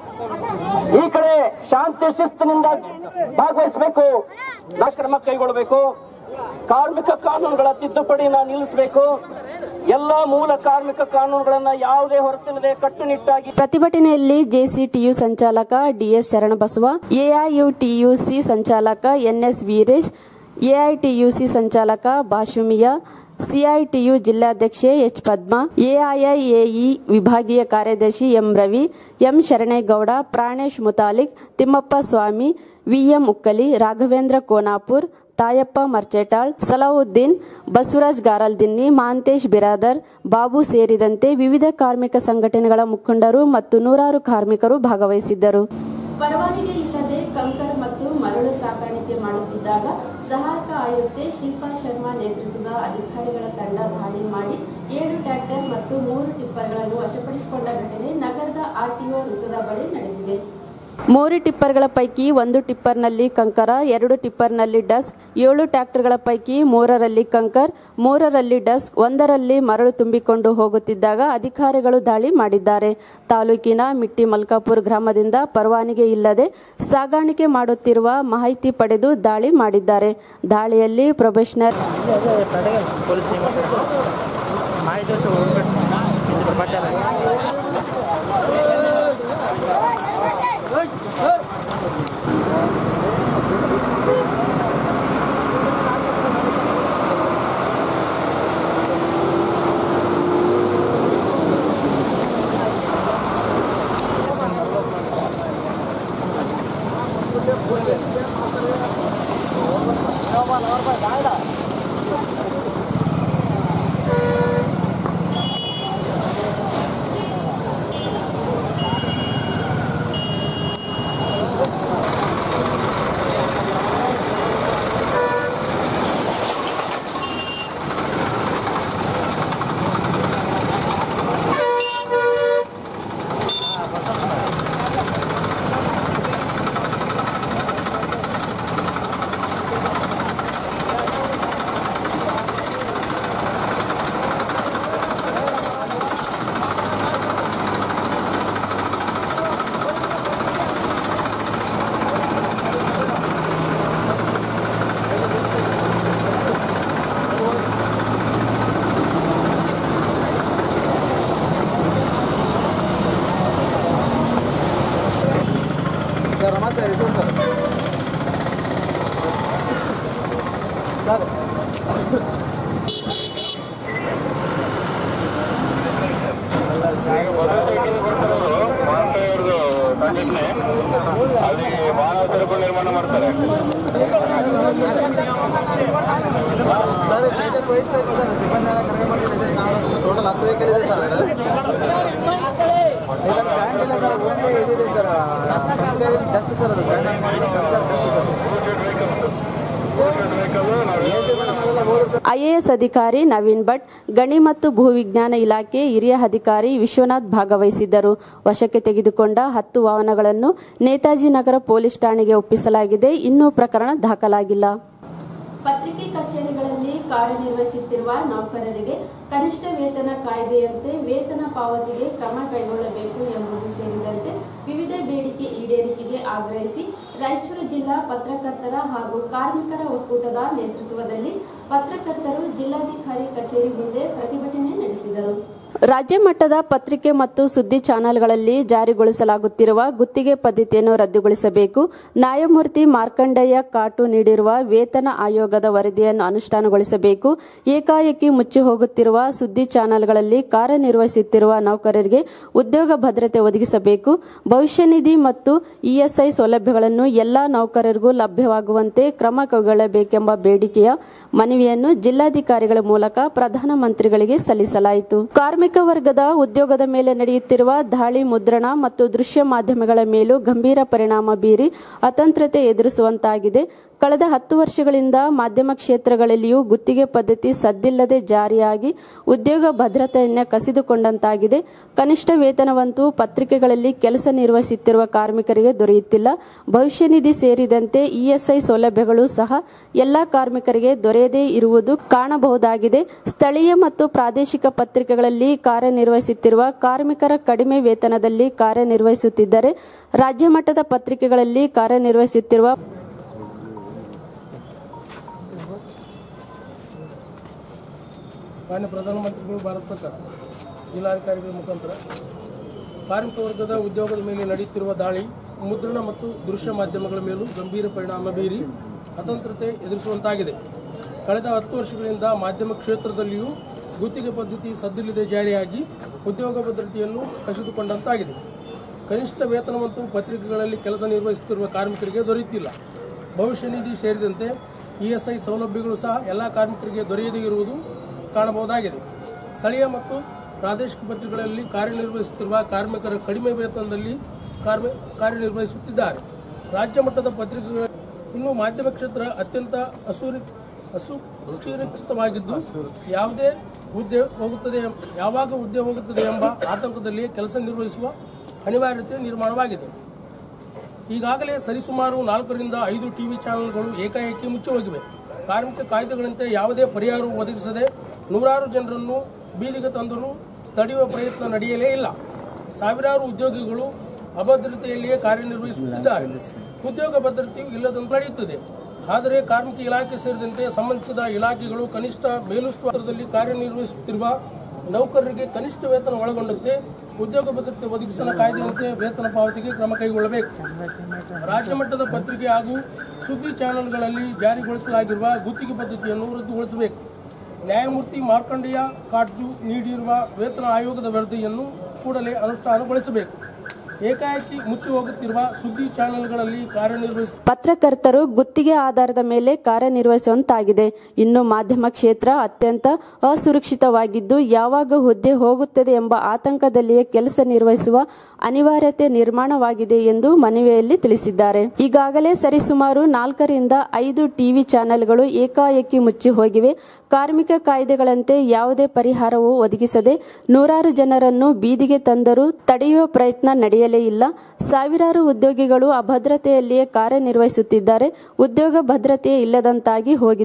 ಈ ಕಡೆ ಶಾಂತಿ ಶಿಸ್ತಿನಿಂದ ಭಾಗವಹಿಸಬೇಕು ಕ್ರಮ ಕೈಗೊಳ್ಳಬೇಕು ಕಾರ್ಮಿಕ ಕಾನೂನುಗಳ ತಿದ್ದುಪಡಿನ ನಿಲ್ಲಿಸಬೇಕು ಎಲ್ಲ ಮೂಲ ಕಾರ್ಮಿಕ ಕಾನೂನುಗಳನ್ನ ಯಾವುದೇ ಹೊರತಿಲ್ಲದೆ ಕಟ್ಟುನಿಟ್ಟಾಗಿ ಪ್ರತಿಭಟನೆಯಲ್ಲಿ ಜೆಸಿಟಿಯು ಸಂಚಾಲಕ ಡಿಎಸ್ ಶರಣಬಸವ ಎಐಯುಟಿಯುಸಿ ಸಂಚಾಲಕ ಎನ್ಎಸ್ ವೀರೇಶ್ ಎಐಟಿಯುಸಿ ಸಂಚಾಲಕ ಬಾಷುಮಿಯಾ ಸಿಐಟಿಯು ಜಿಲ್ಲಾಧ್ಯಕ್ಷೆ ಎಚ್ ಪದ್ಮಾ ಎಐಐಎಇ ವಿಭಾಗೀಯ ಕಾರ್ಯದರ್ಶಿ M Ravi M Sharanegowda Pranesh Mutalik Thimmappa Swamy VM Ukkali Raghavendra Konapur Tayappa Marchetal Salauddin Basavaraj Garaldinni Mahantesh Biradar Babu ಸೇರಿದಂತೆ ವಿವಿಧ ಕಾರ್ಮಿಕ ಸಂಘಟನೆಗಳ ಮುಖಂಡರು ಮತ್ತು ನೂರಾರು ಕಾರ್ಮಿಕರು ಭಾಗವಹಿಸಿದ್ದರು ಪರವಾನಗಿ ಇಲ್ಲದೆ ಕಂಕರ್ ಮತ್ತು ಮರಳು ಸಾಗಾಣಿಕೆ ಮಾಡುತ್ತಿದ್ದಾಗ ಸಹಾಯಕ ಆಯುಕ್ತೆ ಶಿಲ್ಪಾ ಶರ್ಮಾ ನೇತೃತ್ವದ ಅಧಿಕಾರಿಗಳ ತಂಡ ದಾಳಿ ಮಾಡಿ ಏಳು ಟ್ರ್ಯಾಕ್ಟರ್ ಮತ್ತು ಮೂರು ಟಿಪ್ಪರ್ಗಳನ್ನು ವಶಪಡಿಸಿಕೊಂಡ ಘಟನೆ ನಗರದ ಆರ್ಟಿಒ ವೃತ್ತದ ಬಳಿ ನಡೆದಿದೆ ಮೂರು ಟಿಪ್ಪರ್ಗಳ ಪೈಕಿ ಒಂದು ಟಿಪ್ಪರ್ನಲ್ಲಿ ಕಂಕರ ಎರಡು ಟಿಪ್ಪರ್ನಲ್ಲಿ ಡಸ್ಕ್ ಏಳು ಟ್ರ್ಯಾಕ್ಟರ್ಗಳ ಪೈಕಿ ಮೂರರಲ್ಲಿ ಕಂಕರ್ ಮೂರರಲ್ಲಿ ಡಸ್ಕ್ ಒಂದರಲ್ಲಿ ಮರಳು ತುಂಬಿಕೊಂಡು ಹೋಗುತ್ತಿದ್ದಾಗ ಅಧಿಕಾರಿಗಳು ದಾಳಿ ಮಾಡಿದ್ದಾರೆ ತಾಲೂಕಿನ ಮಿಟ್ಟಿ ಮಲ್ಕಾಪುರ ಗ್ರಾಮದಿಂದ ಪರವಾನಗಿ ಇಲ್ಲದೆ ಸಾಗಾಣಿಕೆ ಮಾಡುತ್ತಿರುವ ಮಾಹಿತಿ ಪಡೆದು ದಾಳಿ ಮಾಡಿದ್ದಾರೆ ದಾಳಿಯಲ್ಲಿ ಪ್ರೊಬೆಷನರ್ ಮಾಹಿತಿ ಹೋಗ್ಬೇಕು ಬಟ್ಟೆ ಅಲ್ಲಿ ಮಾನವ ಸರಕು ನಿರ್ಮಾಣ ಮಾಡ್ತಾರೆ ಟೋಟಲ್ ಹತ್ತು ವೆಹಿಕಲ್ ಇದೆ ಸರ್ ಡಸ್ಟ್ ಸರ್ ಅದು ಐಎಎಸ್ ಅಧಿಕಾರಿ ನವೀನ್ ಭಟ್ ಗಣಿ ಮತ್ತು ಭೂವಿಜ್ಞಾನ ಇಲಾಖೆ ಹಿರಿಯ ಅಧಿಕಾರಿ ವಿಶ್ವನಾಥ್ ಭಾಗವಹಿಸಿದ್ದರು ವಶಕ್ಕೆ ತೆಗೆದುಕೊಂಡ ಹತ್ತು ವಾಹನಗಳನ್ನು ನೇತಾಜಿ ನಗರ ಪೊಲೀಸ್ ಠಾಣೆಗೆ ಒಪ್ಪಿಸಲಾಗಿದೆ ಇನ್ನೂ ಪ್ರಕರಣ ದಾಖಲಾಗಿಲ್ಲ ಪತ್ರಿಕೆ ಕಚೇರಿಗಳಲ್ಲಿ ಕಾರ್ಯನಿರ್ವಹಿಸುತ್ತಿರುವ ನೌಕರರಿಗೆ ಕನಿಷ್ಠ ವೇತನ ಕಾಯ್ದೆಯಂತೆ ವೇತನ ಪಾವತಿಗೆ ಕ್ರಮ ಕೈಗೊಳ್ಳಬೇಕು ಎಂಬುದು ಸೇರಿದಂತೆ ವಿವಿಧ ಬೇಡಿಕೆ ಈಡೇರಿಕೆಗೆ ಆಗ್ರಹಿಸಿ ರಾಯಚೂರು ಜಿಲ್ಲಾ ಪತ್ರಕರ್ತರ ಹಾಗೂ ಕಾರ್ಮಿಕರ ಒಕ್ಕೂಟದ ನೇತೃತ್ವದಲ್ಲಿ ಪತ್ರಕರ್ತರು ಜಿಲ್ಲಾಧಿಕಾರಿ ಕಚೇರಿ ಮುಂದೆ ಪ್ರತಿಭಟನೆ ನಡೆಸಿದರು ರಾಜ್ಯ ಮಟ್ಟದ ಪತ್ರಿಕೆ ಮತ್ತು ಸುದ್ದಿ ಚಾನೆಲ್ಗಳಲ್ಲಿ ಜಾರಿಗೊಳಿಸಲಾಗುತ್ತಿರುವ ಗುತ್ತಿಗೆ ಪದ್ಧತಿಯನ್ನು ರದ್ದುಗೊಳಿಸಬೇಕು ನ್ಯಾಯಮೂರ್ತಿ ಮಾರ್ಕಂಡಯ್ಯ ಕಾಟು ನೀಡಿರುವ ವೇತನ ಆಯೋಗದ ವರದಿಯನ್ನು ಅನುಷ್ಠಾನಗೊಳಿಸಬೇಕು ಏಕಾಏಕಿ ಮುಚ್ಚಿ ಹೋಗುತ್ತಿರುವ ಸುದ್ದಿ ಚಾನೆಲ್ಗಳಲ್ಲಿ ಕಾರ್ಯನಿರ್ವಹಿಸುತ್ತಿರುವ ನೌಕರರಿಗೆ ಉದ್ಯೋಗ ಭದ್ರತೆ ಒದಗಿಸಬೇಕು ಭವಿಷ್ಯ ನಿಧಿ ಮತ್ತು ಇಎಸ್ಐ ಸೌಲಭ್ಯಗಳನ್ನು ಎಲ್ಲಾ ನೌಕರರಿಗೂ ಲಭ್ಯವಾಗುವಂತೆ ಕ್ರಮ ಕೈಗೊಳ್ಳಬೇಕೆಂಬ ಬೇಡಿಕೆಯ ಮನವಿಯನ್ನು ಜಿಲ್ಲಾಧಿಕಾರಿಗಳ ಮೂಲಕ ಪ್ರಧಾನಮಂತ್ರಿಗಳಿಗೆ ಸಲ್ಲಿಸಲಾಯಿತು ಕಾರ್ಮಿಕ ವರ್ಗದ ಉದ್ಯೋಗದ ಮೇಲೆ ನಡೆಯುತ್ತಿರುವ ದಾಳಿ ಮುದ್ರಣ ಮತ್ತು ದೃಶ್ಯ ಮಾಧ್ಯಮಗಳ ಮೇಲೂ ಗಂಭೀರ ಪರಿಣಾಮ ಬೀರಿ ಅತಂತ್ರತೆ ಎದುರಿಸುವಂತಾಗಿದೆ ಕಳೆದ ಹತ್ತು ವರ್ಷಗಳಿಂದ ಮಾಧ್ಯಮ ಕ್ಷೇತ್ರಗಳಲ್ಲಿಯೂ ಗುತ್ತಿಗೆ ಪದ್ಧತಿ ಸದ್ದಿಲ್ಲದೆ ಜಾರಿಯಾಗಿ ಉದ್ಯೋಗ ಭದ್ರತೆಯನ್ನ ಕಸಿದುಕೊಂಡಂತಾಗಿದೆ ಕನಿಷ್ಠ ವೇತನವಂತೂ ಪತ್ರಿಕೆಗಳಲ್ಲಿ ಕೆಲಸ ನಿರ್ವಹಿಸುತ್ತಿರುವ ಕಾರ್ಮಿಕರಿಗೆ ದೊರೆಯುತ್ತಿಲ್ಲ ಭವಿಷ್ಯ ನಿಧಿ ಸೇರಿದಂತೆ ಇಎಸ್ಐ ಸೌಲಭ್ಯಗಳು ಸಹ ಎಲ್ಲಾ ಕಾರ್ಮಿಕರಿಗೆ ದೊರೆಯದೇ ಇರುವುದು ಕಾಣಬಹುದಾಗಿದೆ ಸ್ಥಳೀಯ ಮತ್ತು ಪ್ರಾದೇಶಿಕ ಪತ್ರಿಕೆಗಳಲ್ಲಿ ಕಾರ್ಯನಿರ್ವಹಿಸುತ್ತಿರುವ ಕಾರ್ಮಿಕರ ಕಡಿಮೆ ವೇತನದಲ್ಲಿ ಕಾರ್ಯನಿರ್ವಹಿಸುತ್ತಿದ್ದರೆ ರಾಜ್ಯ ಮಟ್ಟದ ಪತ್ರಿಕೆಗಳಲ್ಲಿ ಕಾರ್ಯನಿರ್ವಹಿಸುತ್ತಿರುವ ಮಾನ್ಯ ಪ್ರಧಾನಮಂತ್ರಿಗಳು ಭಾರತ ಸರ್ಕಾರ ಜಿಲ್ಲಾಧಿಕಾರಿಗಳ ಮುಖಾಂತರ ಕಾರ್ಮಿಕ ವರ್ಗದ ಉದ್ಯೋಗದ ಮೇಲೆ ನಡೆಯುತ್ತಿರುವ ದಾಳಿ ಮುದ್ರಣ ಮತ್ತು ದೃಶ್ಯ ಮಾಧ್ಯಮಗಳ ಮೇಲೂ ಗಂಭೀರ ಪರಿಣಾಮ ಬೀರಿ ಅತಂತ್ರತೆ ಎದುರಿಸುವಂತಾಗಿದೆ ಕಳೆದ ಹತ್ತು ವರ್ಷಗಳಿಂದ ಮಾಧ್ಯಮ ಕ್ಷೇತ್ರದಲ್ಲಿಯೂ ಗುತ್ತಿಗೆ ಪದ್ಧತಿ ಸದ್ದಿಲ್ಲದೆ ಜಾರಿಯಾಗಿ ಉದ್ಯೋಗ ಭದ್ರತೆಯನ್ನು ಕಸಿದುಕೊಂಡಂತಾಗಿದೆ ಕನಿಷ್ಠ ವೇತನವಂತೂ ಪತ್ರಿಕೆಗಳಲ್ಲಿ ಕೆಲಸ ನಿರ್ವಹಿಸುತ್ತಿರುವ ಕಾರ್ಮಿಕರಿಗೆ ದೊರೆಯುತ್ತಿಲ್ಲ ಭವಿಷ್ಯ ನಿಧಿ ಸೇರಿದಂತೆ ಇಎಸ್ಐ ಸೌಲಭ್ಯಗಳು ಸಹ ಎಲ್ಲ ಕಾರ್ಮಿಕರಿಗೆ ದೊರೆಯದೇ ಇರುವುದು ಕಾಣಬಹುದಾಗಿದೆ ಸ್ಥಳೀಯ ಮತ್ತು ಪ್ರಾದೇಶಿಕ ಪತ್ರಿಕೆಗಳಲ್ಲಿ ಕಾರ್ಯನಿರ್ವಹಿಸುತ್ತಿರುವ ಕಾರ್ಮಿಕರ ಕಡಿಮೆ ವೇತನದಲ್ಲಿ ಕಾರ್ಮಿ ಕಾರ್ಯನಿರ್ವಹಿಸುತ್ತಿದ್ದಾರೆ ರಾಜ್ಯ ಮಟ್ಟದ ಪತ್ರಿಕೆಗಳ ಇನ್ನು ಮಾಧ್ಯಮ ಕ್ಷೇತ್ರ ಅತ್ಯಂತ ಅಸೂರಿ ಅಸುರಕ್ಷಿತವಾಗಿದ್ದು ಯಾವುದೇ ಹುದ್ದೆ ಹೋಗುತ್ತದೆ ಯಾವಾಗ ಹುದ್ದೆ ಹೋಗುತ್ತದೆ ಎಂಬ ಆತಂಕದಲ್ಲಿ ಕೆಲಸ ನಿರ್ವಹಿಸುವ ಅನಿವಾರ್ಯತೆ ನಿರ್ಮಾಣವಾಗಿದೆ ಈಗಾಗಲೇ ಸರಿಸುಮಾರು ನಾಲ್ಕರಿಂದ ಐದು ಟಿವಿ ಚಾನೆಲ್ಗಳು ಏಕಾಏಕಿ ಮುಚ್ಚಿ ಹೋಗಿವೆ ಕಾರ್ಮಿಕ ಕಾಯ್ದೆಗಳಂತೆ ಯಾವುದೇ ಪರಿಹಾರ ಒದಗಿಸದೆ ನೂರಾರು ಜನರನ್ನು ಬೀದಿಗೆ ತಂದರೂ ತಡೆಯುವ ಪ್ರಯತ್ನ ನಡೆಯಲೇ ಇಲ್ಲ ಸಾವಿರಾರು ಉದ್ಯೋಗಿಗಳು ಅಭದ್ರತೆಯಲ್ಲಿಯೇ ಕಾರ್ಯನಿರ್ವಹಿಸುತ್ತಿದ್ದಾರೆ ಉದ್ಯೋಗ ಭದ್ರತೆಯು ಇಲ್ಲದಂತೆ ನಡೆಯುತ್ತದೆ ಆದರೆ ಕಾರ್ಮಿಕ ಇಲಾಖೆ ಸೇರಿದಂತೆ ಸಂಬಂಧಿಸಿದ ಇಲಾಖೆಗಳು ಕನಿಷ್ಠ ಮೇಲುಸ್ತುವಾರದಲ್ಲಿ ಕಾರ್ಯನಿರ್ವಹಿಸುತ್ತಿರುವ ನೌಕರರಿಗೆ ಕನಿಷ್ಠ ವೇತನ ಒಳಗೊಂಡಂತೆ ಉದ್ಯೋಗ ಭದ್ರತೆ ಒದಗಿಸಲು ಕಾಯ್ದೆಯಂತೆ ವೇತನ ಪಾವತಿಗೆ ಕ್ರಮ ಕೈಗೊಳ್ಳಬೇಕು ರಾಜ್ಯ ಮಟ್ಟದ ಪತ್ರಿಕೆ ಹಾಗೂ ಸುದ್ದಿ ಚಾನೆಲ್ಗಳಲ್ಲಿ ಜಾರಿಗೊಳಿಸಲಾಗಿರುವ ಗುತ್ತಿಗೆ ಪದ್ಧತಿಯನ್ನು ರದ್ದುಗೊಳಿಸಬೇಕು ನ್ಯಾಯಮೂರ್ತಿ ಮಾರ್ಕಂಡೇಯ ಕಾಟ್ಜು ನೀಡಿರುವ ವೇತನ ಆಯೋಗದ ವರದಿಯನ್ನು ಕೂಡಲೇ ಅನುಷ್ಠಾನಗೊಳಿಸಬೇಕು ಏಕಾಏಕಿ ಮುಚ್ಚಿ ಹೋಗುತ್ತಿರುವ ಸುದ್ದಿ ಚಾನೆಲ್ಗಳಲ್ಲಿ ಕಾರ್ಯನಿರ್ವಹಿಸ ಪತ್ರಕರ್ತರು ಗುತ್ತಿಗೆ ಆಧಾರದ ಮೇಲೆ ಕಾರ್ಯನಿರ್ವಹಿಸುವಂತಾಗಿದೆ ಇನ್ನು ಮಾಧ್ಯಮ ಕ್ಷೇತ್ರ ಅತ್ಯಂತ ಅಸುರಕ್ಷಿತವಾಗಿದ್ದು ಯಾವಾಗ ಹುದ್ದೆ ಹೋಗುತ್ತದೆ ಎಂಬ ಆತಂಕದಲ್ಲಿಯೇ ಕೆಲಸ ನಿರ್ವಹಿಸುವ ಅನಿವಾರ್ಯತೆ ನಿರ್ಮಾಣವಾಗಿದೆ ಎಂದು ಮನವಿಯಲ್ಲಿ ತಿಳಿಸಿದ್ದಾರೆ ಈಗಾಗಲೇ ಸರಿಸುಮಾರು ನಾಲ್ಕರಿಂದ ಐದು ಟಿವಿ ಚಾನೆಲ್ಗಳು ಏಕಾಏಕಿ ಮುಚ್ಚಿ ಹೋಗಿವೆ ಕಾರ್ಮಿಕ ಕಾಯ್ದೆಗಳಂತೆ ಯಾವುದೇ ಪರಿಹಾರವೂ ಒದಗಿಸದೆ ನೂರಾರು ಜನರನ್ನು ಬೀದಿಗೆ ತಂದರೂ ತಡೆಯುವ ಪ್ರಯತ್ನ ನಡೆಯಲೇ ಇಲ್ಲ ಸಾವಿರಾರು ಉದ್ಯೋಗಿಗಳು ಅಭದ್ರತೆಯಲ್ಲಿಯೇ ಕಾರ್ಯನಿರ್ವಹಿಸುತ್ತಿದ್ದಾರೆ ಉದ್ಯೋಗ ಭದ್ರತೆ ಇಲ್ಲದಂತಾಗಿ ಹೋಗಿದೆ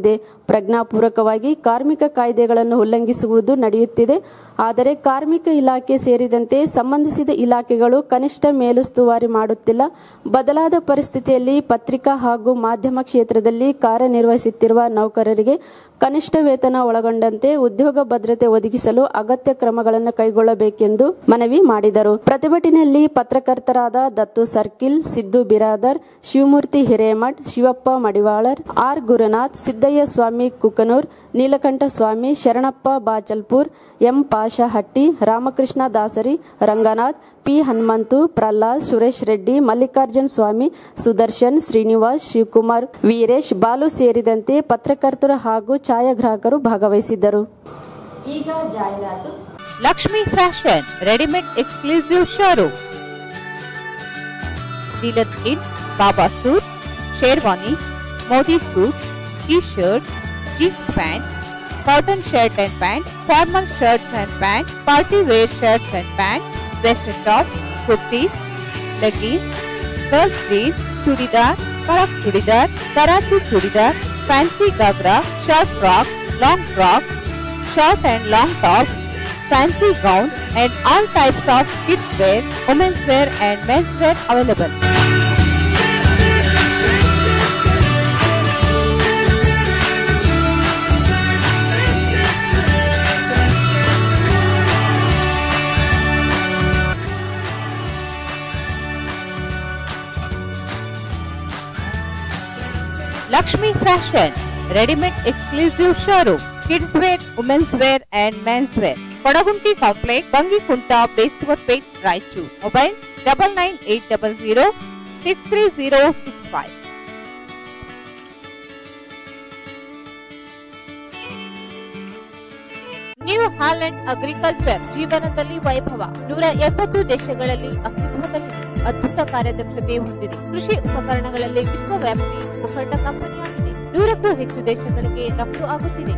ಪ್ರಜ್ಞಾಪೂರ್ವಕವಾಗಿ ಕಾರ್ಮಿಕ ಕಾಯ್ದೆಗಳನ್ನು ಉಲ್ಲಂಘಿಸುವುದು ನಡೆಯುತ್ತಿದೆ ಆದರೆ ಕಾರ್ಮಿಕ ಇಲಾಖೆ ಸೇರಿದಂತೆ ಸಂಬಂಧಿಸಿದ ಇಲಾಖೆಗಳು ಕನಿಷ್ಠ ಮೇಲುಸ್ತುವಾರಿ ಮಾಡುತ್ತಿಲ್ಲ ಬದಲಾದ ಪರಿಸ್ಥಿತಿಯಲ್ಲಿ ಪತ್ರಿಕಾ ಹಾಗೂ ಮಾಧ್ಯಮ ಕ್ಷೇತ್ರದಲ್ಲಿ ಕಾರ್ಯನಿರ್ವಹಿಸುತ್ತಿರುವ ನೌಕರರಿಗೆ ಕನಿಷ್ಠ ವೇತನ ಒಳಗೊಂಡಂತೆ ಉದ್ಯೋಗ ಭದ್ರತೆ ಒದಗಿಸಲು ಅಗತ್ಯ ಕ್ರಮಗಳನ್ನು ಕೈಗೊಳ್ಳಬೇಕೆಂದು ಮನವಿ ಮಾಡಿದರು ಪ್ರತಿಭಟನೆಯಲ್ಲಿ ಪತ್ರಕರ್ತರಾದ Dattu Sarkil Siddu Biradar Shivamurthy Hiremath Shivappa Madivalar R Gurunath Siddayya Swamy Kukanur Neelakanta Swamy Sharanappa Bachalpur M Pashahatti Ramakrishna Dasari Ranganath P Hanumanthu Prahlad Suresh Reddy Mallikarjun Swamy Sudarshan Srinivas Shivakumar Veeresh Balu ಸೇರಿದಂತೆ ಪತ್ರಕರ್ತರು ಹಾಗೂ ಛಾಯಾಗ್ರಾಹಕರು ಭಾಗವಹಿಸಿದ್ದರು ಈಗ ಜಾಹೀರಾತು Lakshmi fashion readymade exclusive showroom dealer in baba suit sherwani Modi suit T shirt jeans pant cotton shirt and pant formal shirts and pant party wear shirts and pant western top kurtis leggings, skirt jeans churidar ಕಳಕ್ churidar Karachi churidar fancy ghagra short frock long frock short and long top fancy gown and all types of kids wear women's wear and men's wear available Lakshmi fashion readymade exclusive showroom kids wear women's wear and men's wear Kodagunti complex Bangikunta Beswarpet Raichur mobile double nine eight double zero six three zero six five New Holland agriculture ಜೀವನದಲ್ಲಿ ವೈಭವ ನೂರ ಎಪ್ಪತ್ತು ದೇಶಗಳಲ್ಲಿ ಅಸ್ತಿತ್ವದಲ್ಲಿದೆ ಅದ್ಭುತ ಕಾರ್ಯದಕ್ಷತೆ ಹೊಂದಿದೆ ಕೃಷಿ ಉಪಕರಣಗಳಲ್ಲಿ ವಿಶ್ವವ್ಯಾಪಿ ಮುಖಂಡ ಕಂಪನಿಯಾಗಿದೆ ನೂರಕ್ಕೂ ಹೆಚ್ಚು ದೇಶಗಳಿಗೆ ರಫ್ತು ಆಗುತ್ತಿದೆ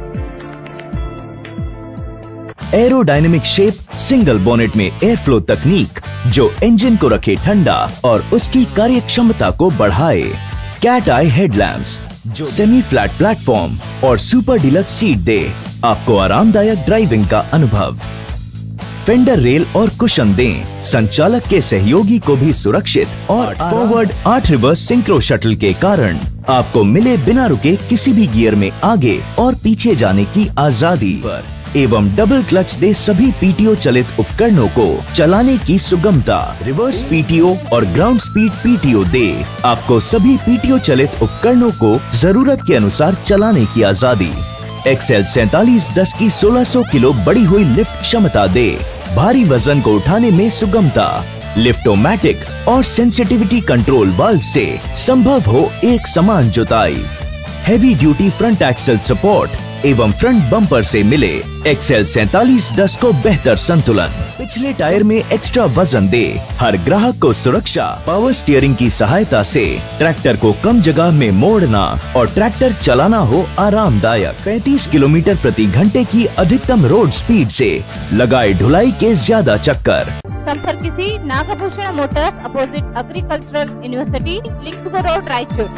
एरोडायनेमिक शेप सिंगल बोनेट में एयर फ्लो तकनीक जो इंजन को रखे ठंडा और उसकी कार्य क्षमता को बढ़ाए कैट आई हेडलैम्प्स जो सेमी फ्लैट प्लेटफॉर्म और सुपर डिलक्स सीट दे आपको आरामदायक ड्राइविंग का अनुभव फेंडर रेल और कुशन दें संचालक के सहयोगी को भी सुरक्षित और फॉरवर्ड आठ रिवर्स सिंक्रो शटल के कारण आपको मिले बिना रुके किसी भी गियर में आगे और पीछे जाने की आजादी एवं डबल क्लच दे सभी पीटीओ चलित उपकरणों को चलाने की सुगमता रिवर्स पीटीओ और ग्राउंड स्पीड पीटीओ दे आपको सभी पीटीओ चलित उपकरणों को जरूरत के अनुसार चलाने की आजादी एक्सएल सैतालीस दस की 1600 किलो बढ़ी हुई लिफ्ट क्षमता दे भारी वजन को उठाने में सुगमता लिफ्टोमैटिक और सेंसिटिविटी कंट्रोल वाल्व से संभव हो एक समान जुताई heavy duty front axle support एवं फ्रंट बम्पर से मिले एक्सएल सैतालीस दस को बेहतर संतुलन पिछले टायर में एक्स्ट्रा वजन दे हर ग्राहक को सुरक्षा पावर स्टीयरिंग की सहायता से ट्रैक्टर को कम जगह में मोड़ना और ट्रैक्टर चलाना हो आरामदायक 35 किलोमीटर प्रति घंटे की अधिकतम रोड स्पीड से लगाए ढुलाई के ज्यादा चक्कर ಸಂಪರ್ಕಿಸಿ Nagabhushana motors opposite agricultural university Lingsugur road Raichur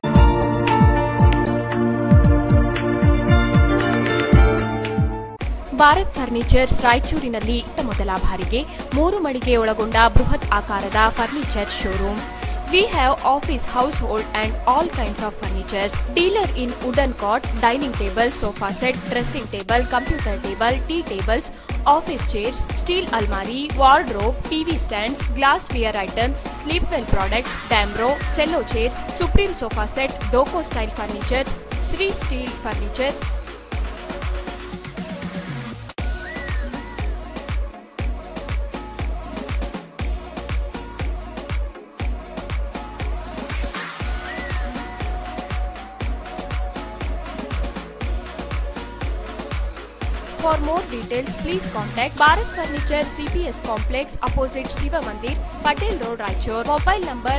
Bharat furnitures ರಾಯಚೂರಿನಲ್ಲಿ ಇತ್ತ ಮೊದಲ ಬಾರಿಗೆ ಮೂರು ಮಳಿಗೆ ಒಳಗೊಂಡ ಬೃಹತ್ ಆಕಾರದ furniture showroom we have office household and all kinds of furnitures dealer in wooden cot dining table sofa set dressing table computer table tea tables office chairs steel ಅಲ್ಮಾರಿ wardrobe TV stands glassware items Sleepwell products Damro Cello chairs Supreme sofa set ಡೋಕೋ style furnitures Shri steel furnitures For more details, please contact Bharat Furniture CPS Complex opposite Shiva Mandir, Patel Road, Raichur. Mobile number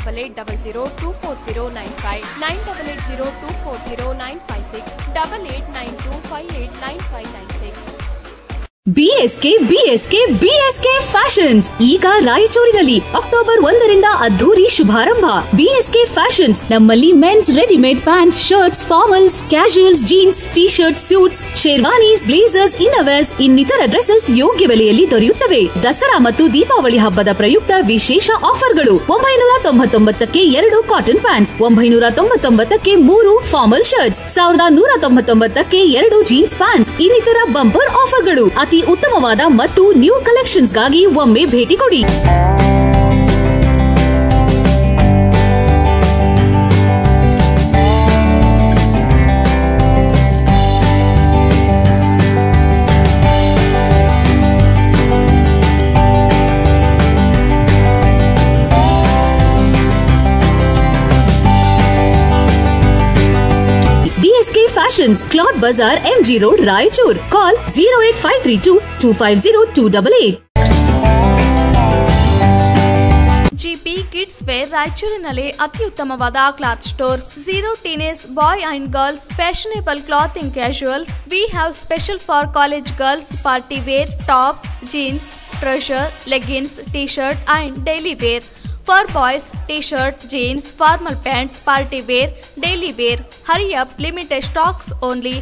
9880240959, 9880240956, 8892589596. BSK BSK BSK fashions ಈಗ ರಾಯಚೂರಿನಲ್ಲಿ October ಒಂದರಿಂದ ಅದ್ದೂರಿ ಶುಭಾರಂಭ BSK fashions ನಮ್ಮಲ್ಲಿ men's readymade pants shirts formals casuals jeans T shirt suits sherwanis blazers innerwears ಇನ್ನಿತರ dresses ಯೋಗ್ಯ ಬೆಲೆಯಲ್ಲಿ ದೊರೆಯುತ್ತವೆ ದಸರಾ ಮತ್ತು ದೀಪಾವಳಿ ಹಬ್ಬದ ಪ್ರಯುಕ್ತ ವಿಶೇಷ ಆಫರ್ಗಳು ಒಂಬೈನೂರ ತೊಂಬತ್ತೊಂಬತ್ತಕ್ಕೆ ಎರಡು ಕಾಟನ್ ಪ್ಯಾಂಟ್ಸ್ ಒಂಬೈನೂರ ತೊಂಬತ್ತೊಂಬತ್ತಕ್ಕೆ ಮೂರು ಫಾರ್ಮಲ್ ಶರ್ಟ್ಸ್ ಸಾವಿರದ ನೂರ ತೊಂಬತ್ತೊಂಬತ್ತಕ್ಕೆ ಎರಡು ಜೀನ್ಸ್ ಪ್ಯಾಂಟ್ಸ್ ಇನ್ನಿತರ ಬಂಪರ್ ಆಫರ್ಗಳು ಅತಿ ಉತ್ತಮವಾದ ಮತ್ತು ನ್ಯೂ ಕಲೆಕ್ಷನ್ಸ್ಗಾಗಿ ಒಮ್ಮೆ ಭೇಟಿ ಕೊಡಿ BSK fashions cloth bazaar MG road Raichur call zero eight five three two two five zero two double eight GP kids wear ರಾಯಚೂರಿನಲ್ಲಿ ಅತಿ ಉತ್ತಮವಾದ cloth store zero teenage boy and girls fashionable clothing casuals we have special for college girls party wear top jeans trouser leggings T shirt and daily wear for boys T shirt jeans formal pant party wear daily wear hurry up limited stocks only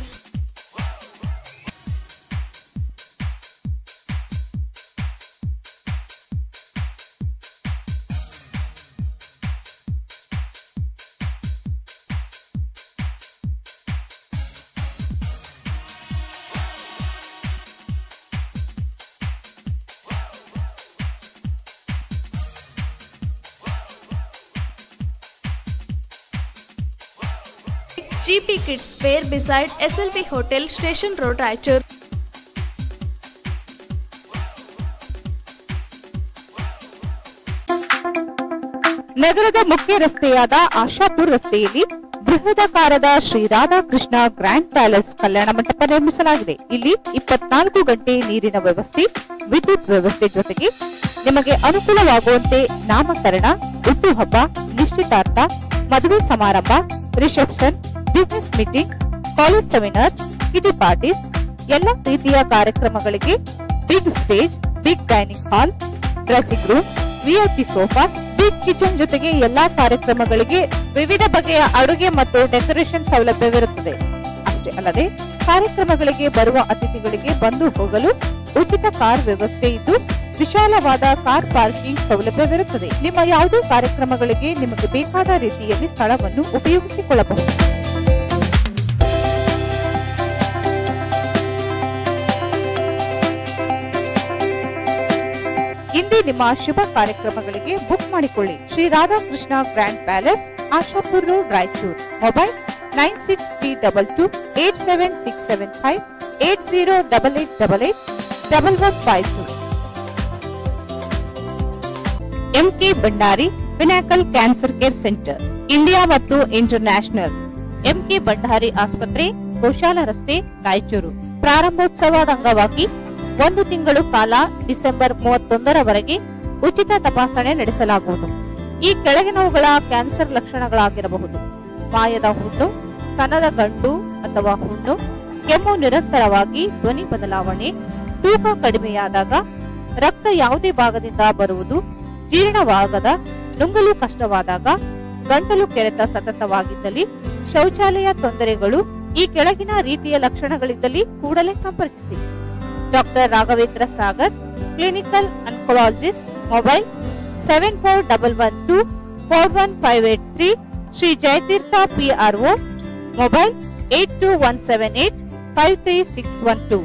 GP Kids Fair beside SLV Hotel, Station Road, Raichur. ನಗರದ ಮುಖ್ಯ ರಸ್ತೆಯಾದ ಆಶಾಪುರ್ ರಸ್ತೆಯಲ್ಲಿ ಬೃಹದಾಕಾರದ Shri Radhakrishna grand palace ಕಲ್ಯಾಣ ಮಂಟಪ ನಿರ್ಮಿಸಲಾಗಿದೆ ಇಲ್ಲಿ ಇಪ್ಪತ್ನಾಲ್ಕು ಗಂಟೆ ನೀರಿನ ವ್ಯವಸ್ಥೆ ವಿದ್ಯುತ್ ವ್ಯವಸ್ಥೆ ಜೊತೆಗೆ ನಿಮಗೆ ಅನುಕೂಲವಾಗುವಂತೆ ನಾಮಕರಣ ಹುಟ್ಟುಹಬ್ಬ ನಿಶ್ಚಿತಾರ್ಥ ಮದುವೆ ಸಮಾರಂಭ reception business meeting college seminars kitty parties ಎಲ್ಲ ರೀತಿಯ ಕಾರ್ಯಕ್ರಮಗಳಿಗೆ big stage big dining hall dressing room VIP sofa big kitchen ಜೊತೆಗೆ ಎಲ್ಲಾ ಕಾರ್ಯಕ್ರಮಗಳಿಗೆ ವಿವಿಧ ಬಗೆಯ ಅಡುಗೆ ಮತ್ತು ಡೆಕೋರೇಷನ್ ಸೌಲಭ್ಯವಿರುತ್ತದೆ ಅಷ್ಟೇ ಅಲ್ಲದೆ ಕಾರ್ಯಕ್ರಮಗಳಿಗೆ ಬರುವ ಅತಿಥಿಗಳಿಗೆ ಬಂದು ಹೋಗಲು ಉಚಿತ ಕಾರ್ ವ್ಯವಸ್ಥೆ ಇದ್ದು ವಿಶಾಲವಾದ ಕಾರ್ ಪಾರ್ಕಿಂಗ್ ಸೌಲಭ್ಯವಿರುತ್ತದೆ ನಿಮ್ಮ ಯಾವುದೇ ಕಾರ್ಯಕ್ರಮಗಳಿಗೆ ನಿಮಗೆ ಬೇಕಾದ ರೀತಿಯಲ್ಲಿ ಸ್ಥಳವನ್ನು ಉಪಯೋಗಿಸಿಕೊಳ್ಳಬಹುದು ಇಂದೇ ನಿಮ್ಮ ಶುಭ ಕಾರ್ಯಕ್ರಮಗಳಿಗೆ ಬುಕ್ ಮಾಡಿಕೊಳ್ಳಿ Shri Radhakrishna grand palace Ashapur road Raichur mobile nine six three double two eight seven six seven five eight zero double eight double eight double one five two MK Bhandari pinnacle cancer care centre India ಮತ್ತು international MK Bhandari ಆಸ್ಪತ್ರೆ ಗೋಶಾಲ ರಸ್ತೆ ರಾಯಚೂರು ಪ್ರಾರಂಭೋತ್ಸವದ ಅಂಗವಾಗಿ ಒಂದು ತಿಂಗಳು ಕಾಲ December ಮೂವತ್ತೊಂದರವರೆಗೆ ಉಚಿತ ತಪಾಸಣೆ ನಡೆಸಲಾಗುವುದು ಈ ಕೆಳಗಿನವುಗಳ ಕ್ಯಾನ್ಸರ್ ಲಕ್ಷಣಗಳಾಗಿರಬಹುದು ಮಾಯದ ಹುಣ್ಣು ಸ್ತನದ ಗಂಟು ಅಥವಾ ಹುಣ್ಣು ಕೆಮ್ಮು ನಿರಂತರವಾಗಿ ಧ್ವನಿ ಬದಲಾವಣೆ ತೂಕ ಕಡಿಮೆಯಾದಾಗ ರಕ್ತ ಯಾವುದೇ ಭಾಗದಿಂದ ಬರುವುದು ಜೀರ್ಣವಾಗದ ನುಂಗಲು ಕಷ್ಟವಾದಾಗ ಗಂಟಲು ಕೆರೆತ ಸತತವಾಗಿದ್ದಲ್ಲಿ ಶೌಚಾಲಯ ತೊಂದರೆಗಳು ಈ ಕೆಳಗಿನ ರೀತಿಯ ಲಕ್ಷಣಗಳಿದ್ದಲ್ಲಿ ಕೂಡಲೇ ಸಂಪರ್ಕಿಸಿ doctor Raghavendra Sagar clinical oncologist mobile seven four double one two four one five eight three Shri Jayatirtha PRO mobile eight two one seven eight five three six one two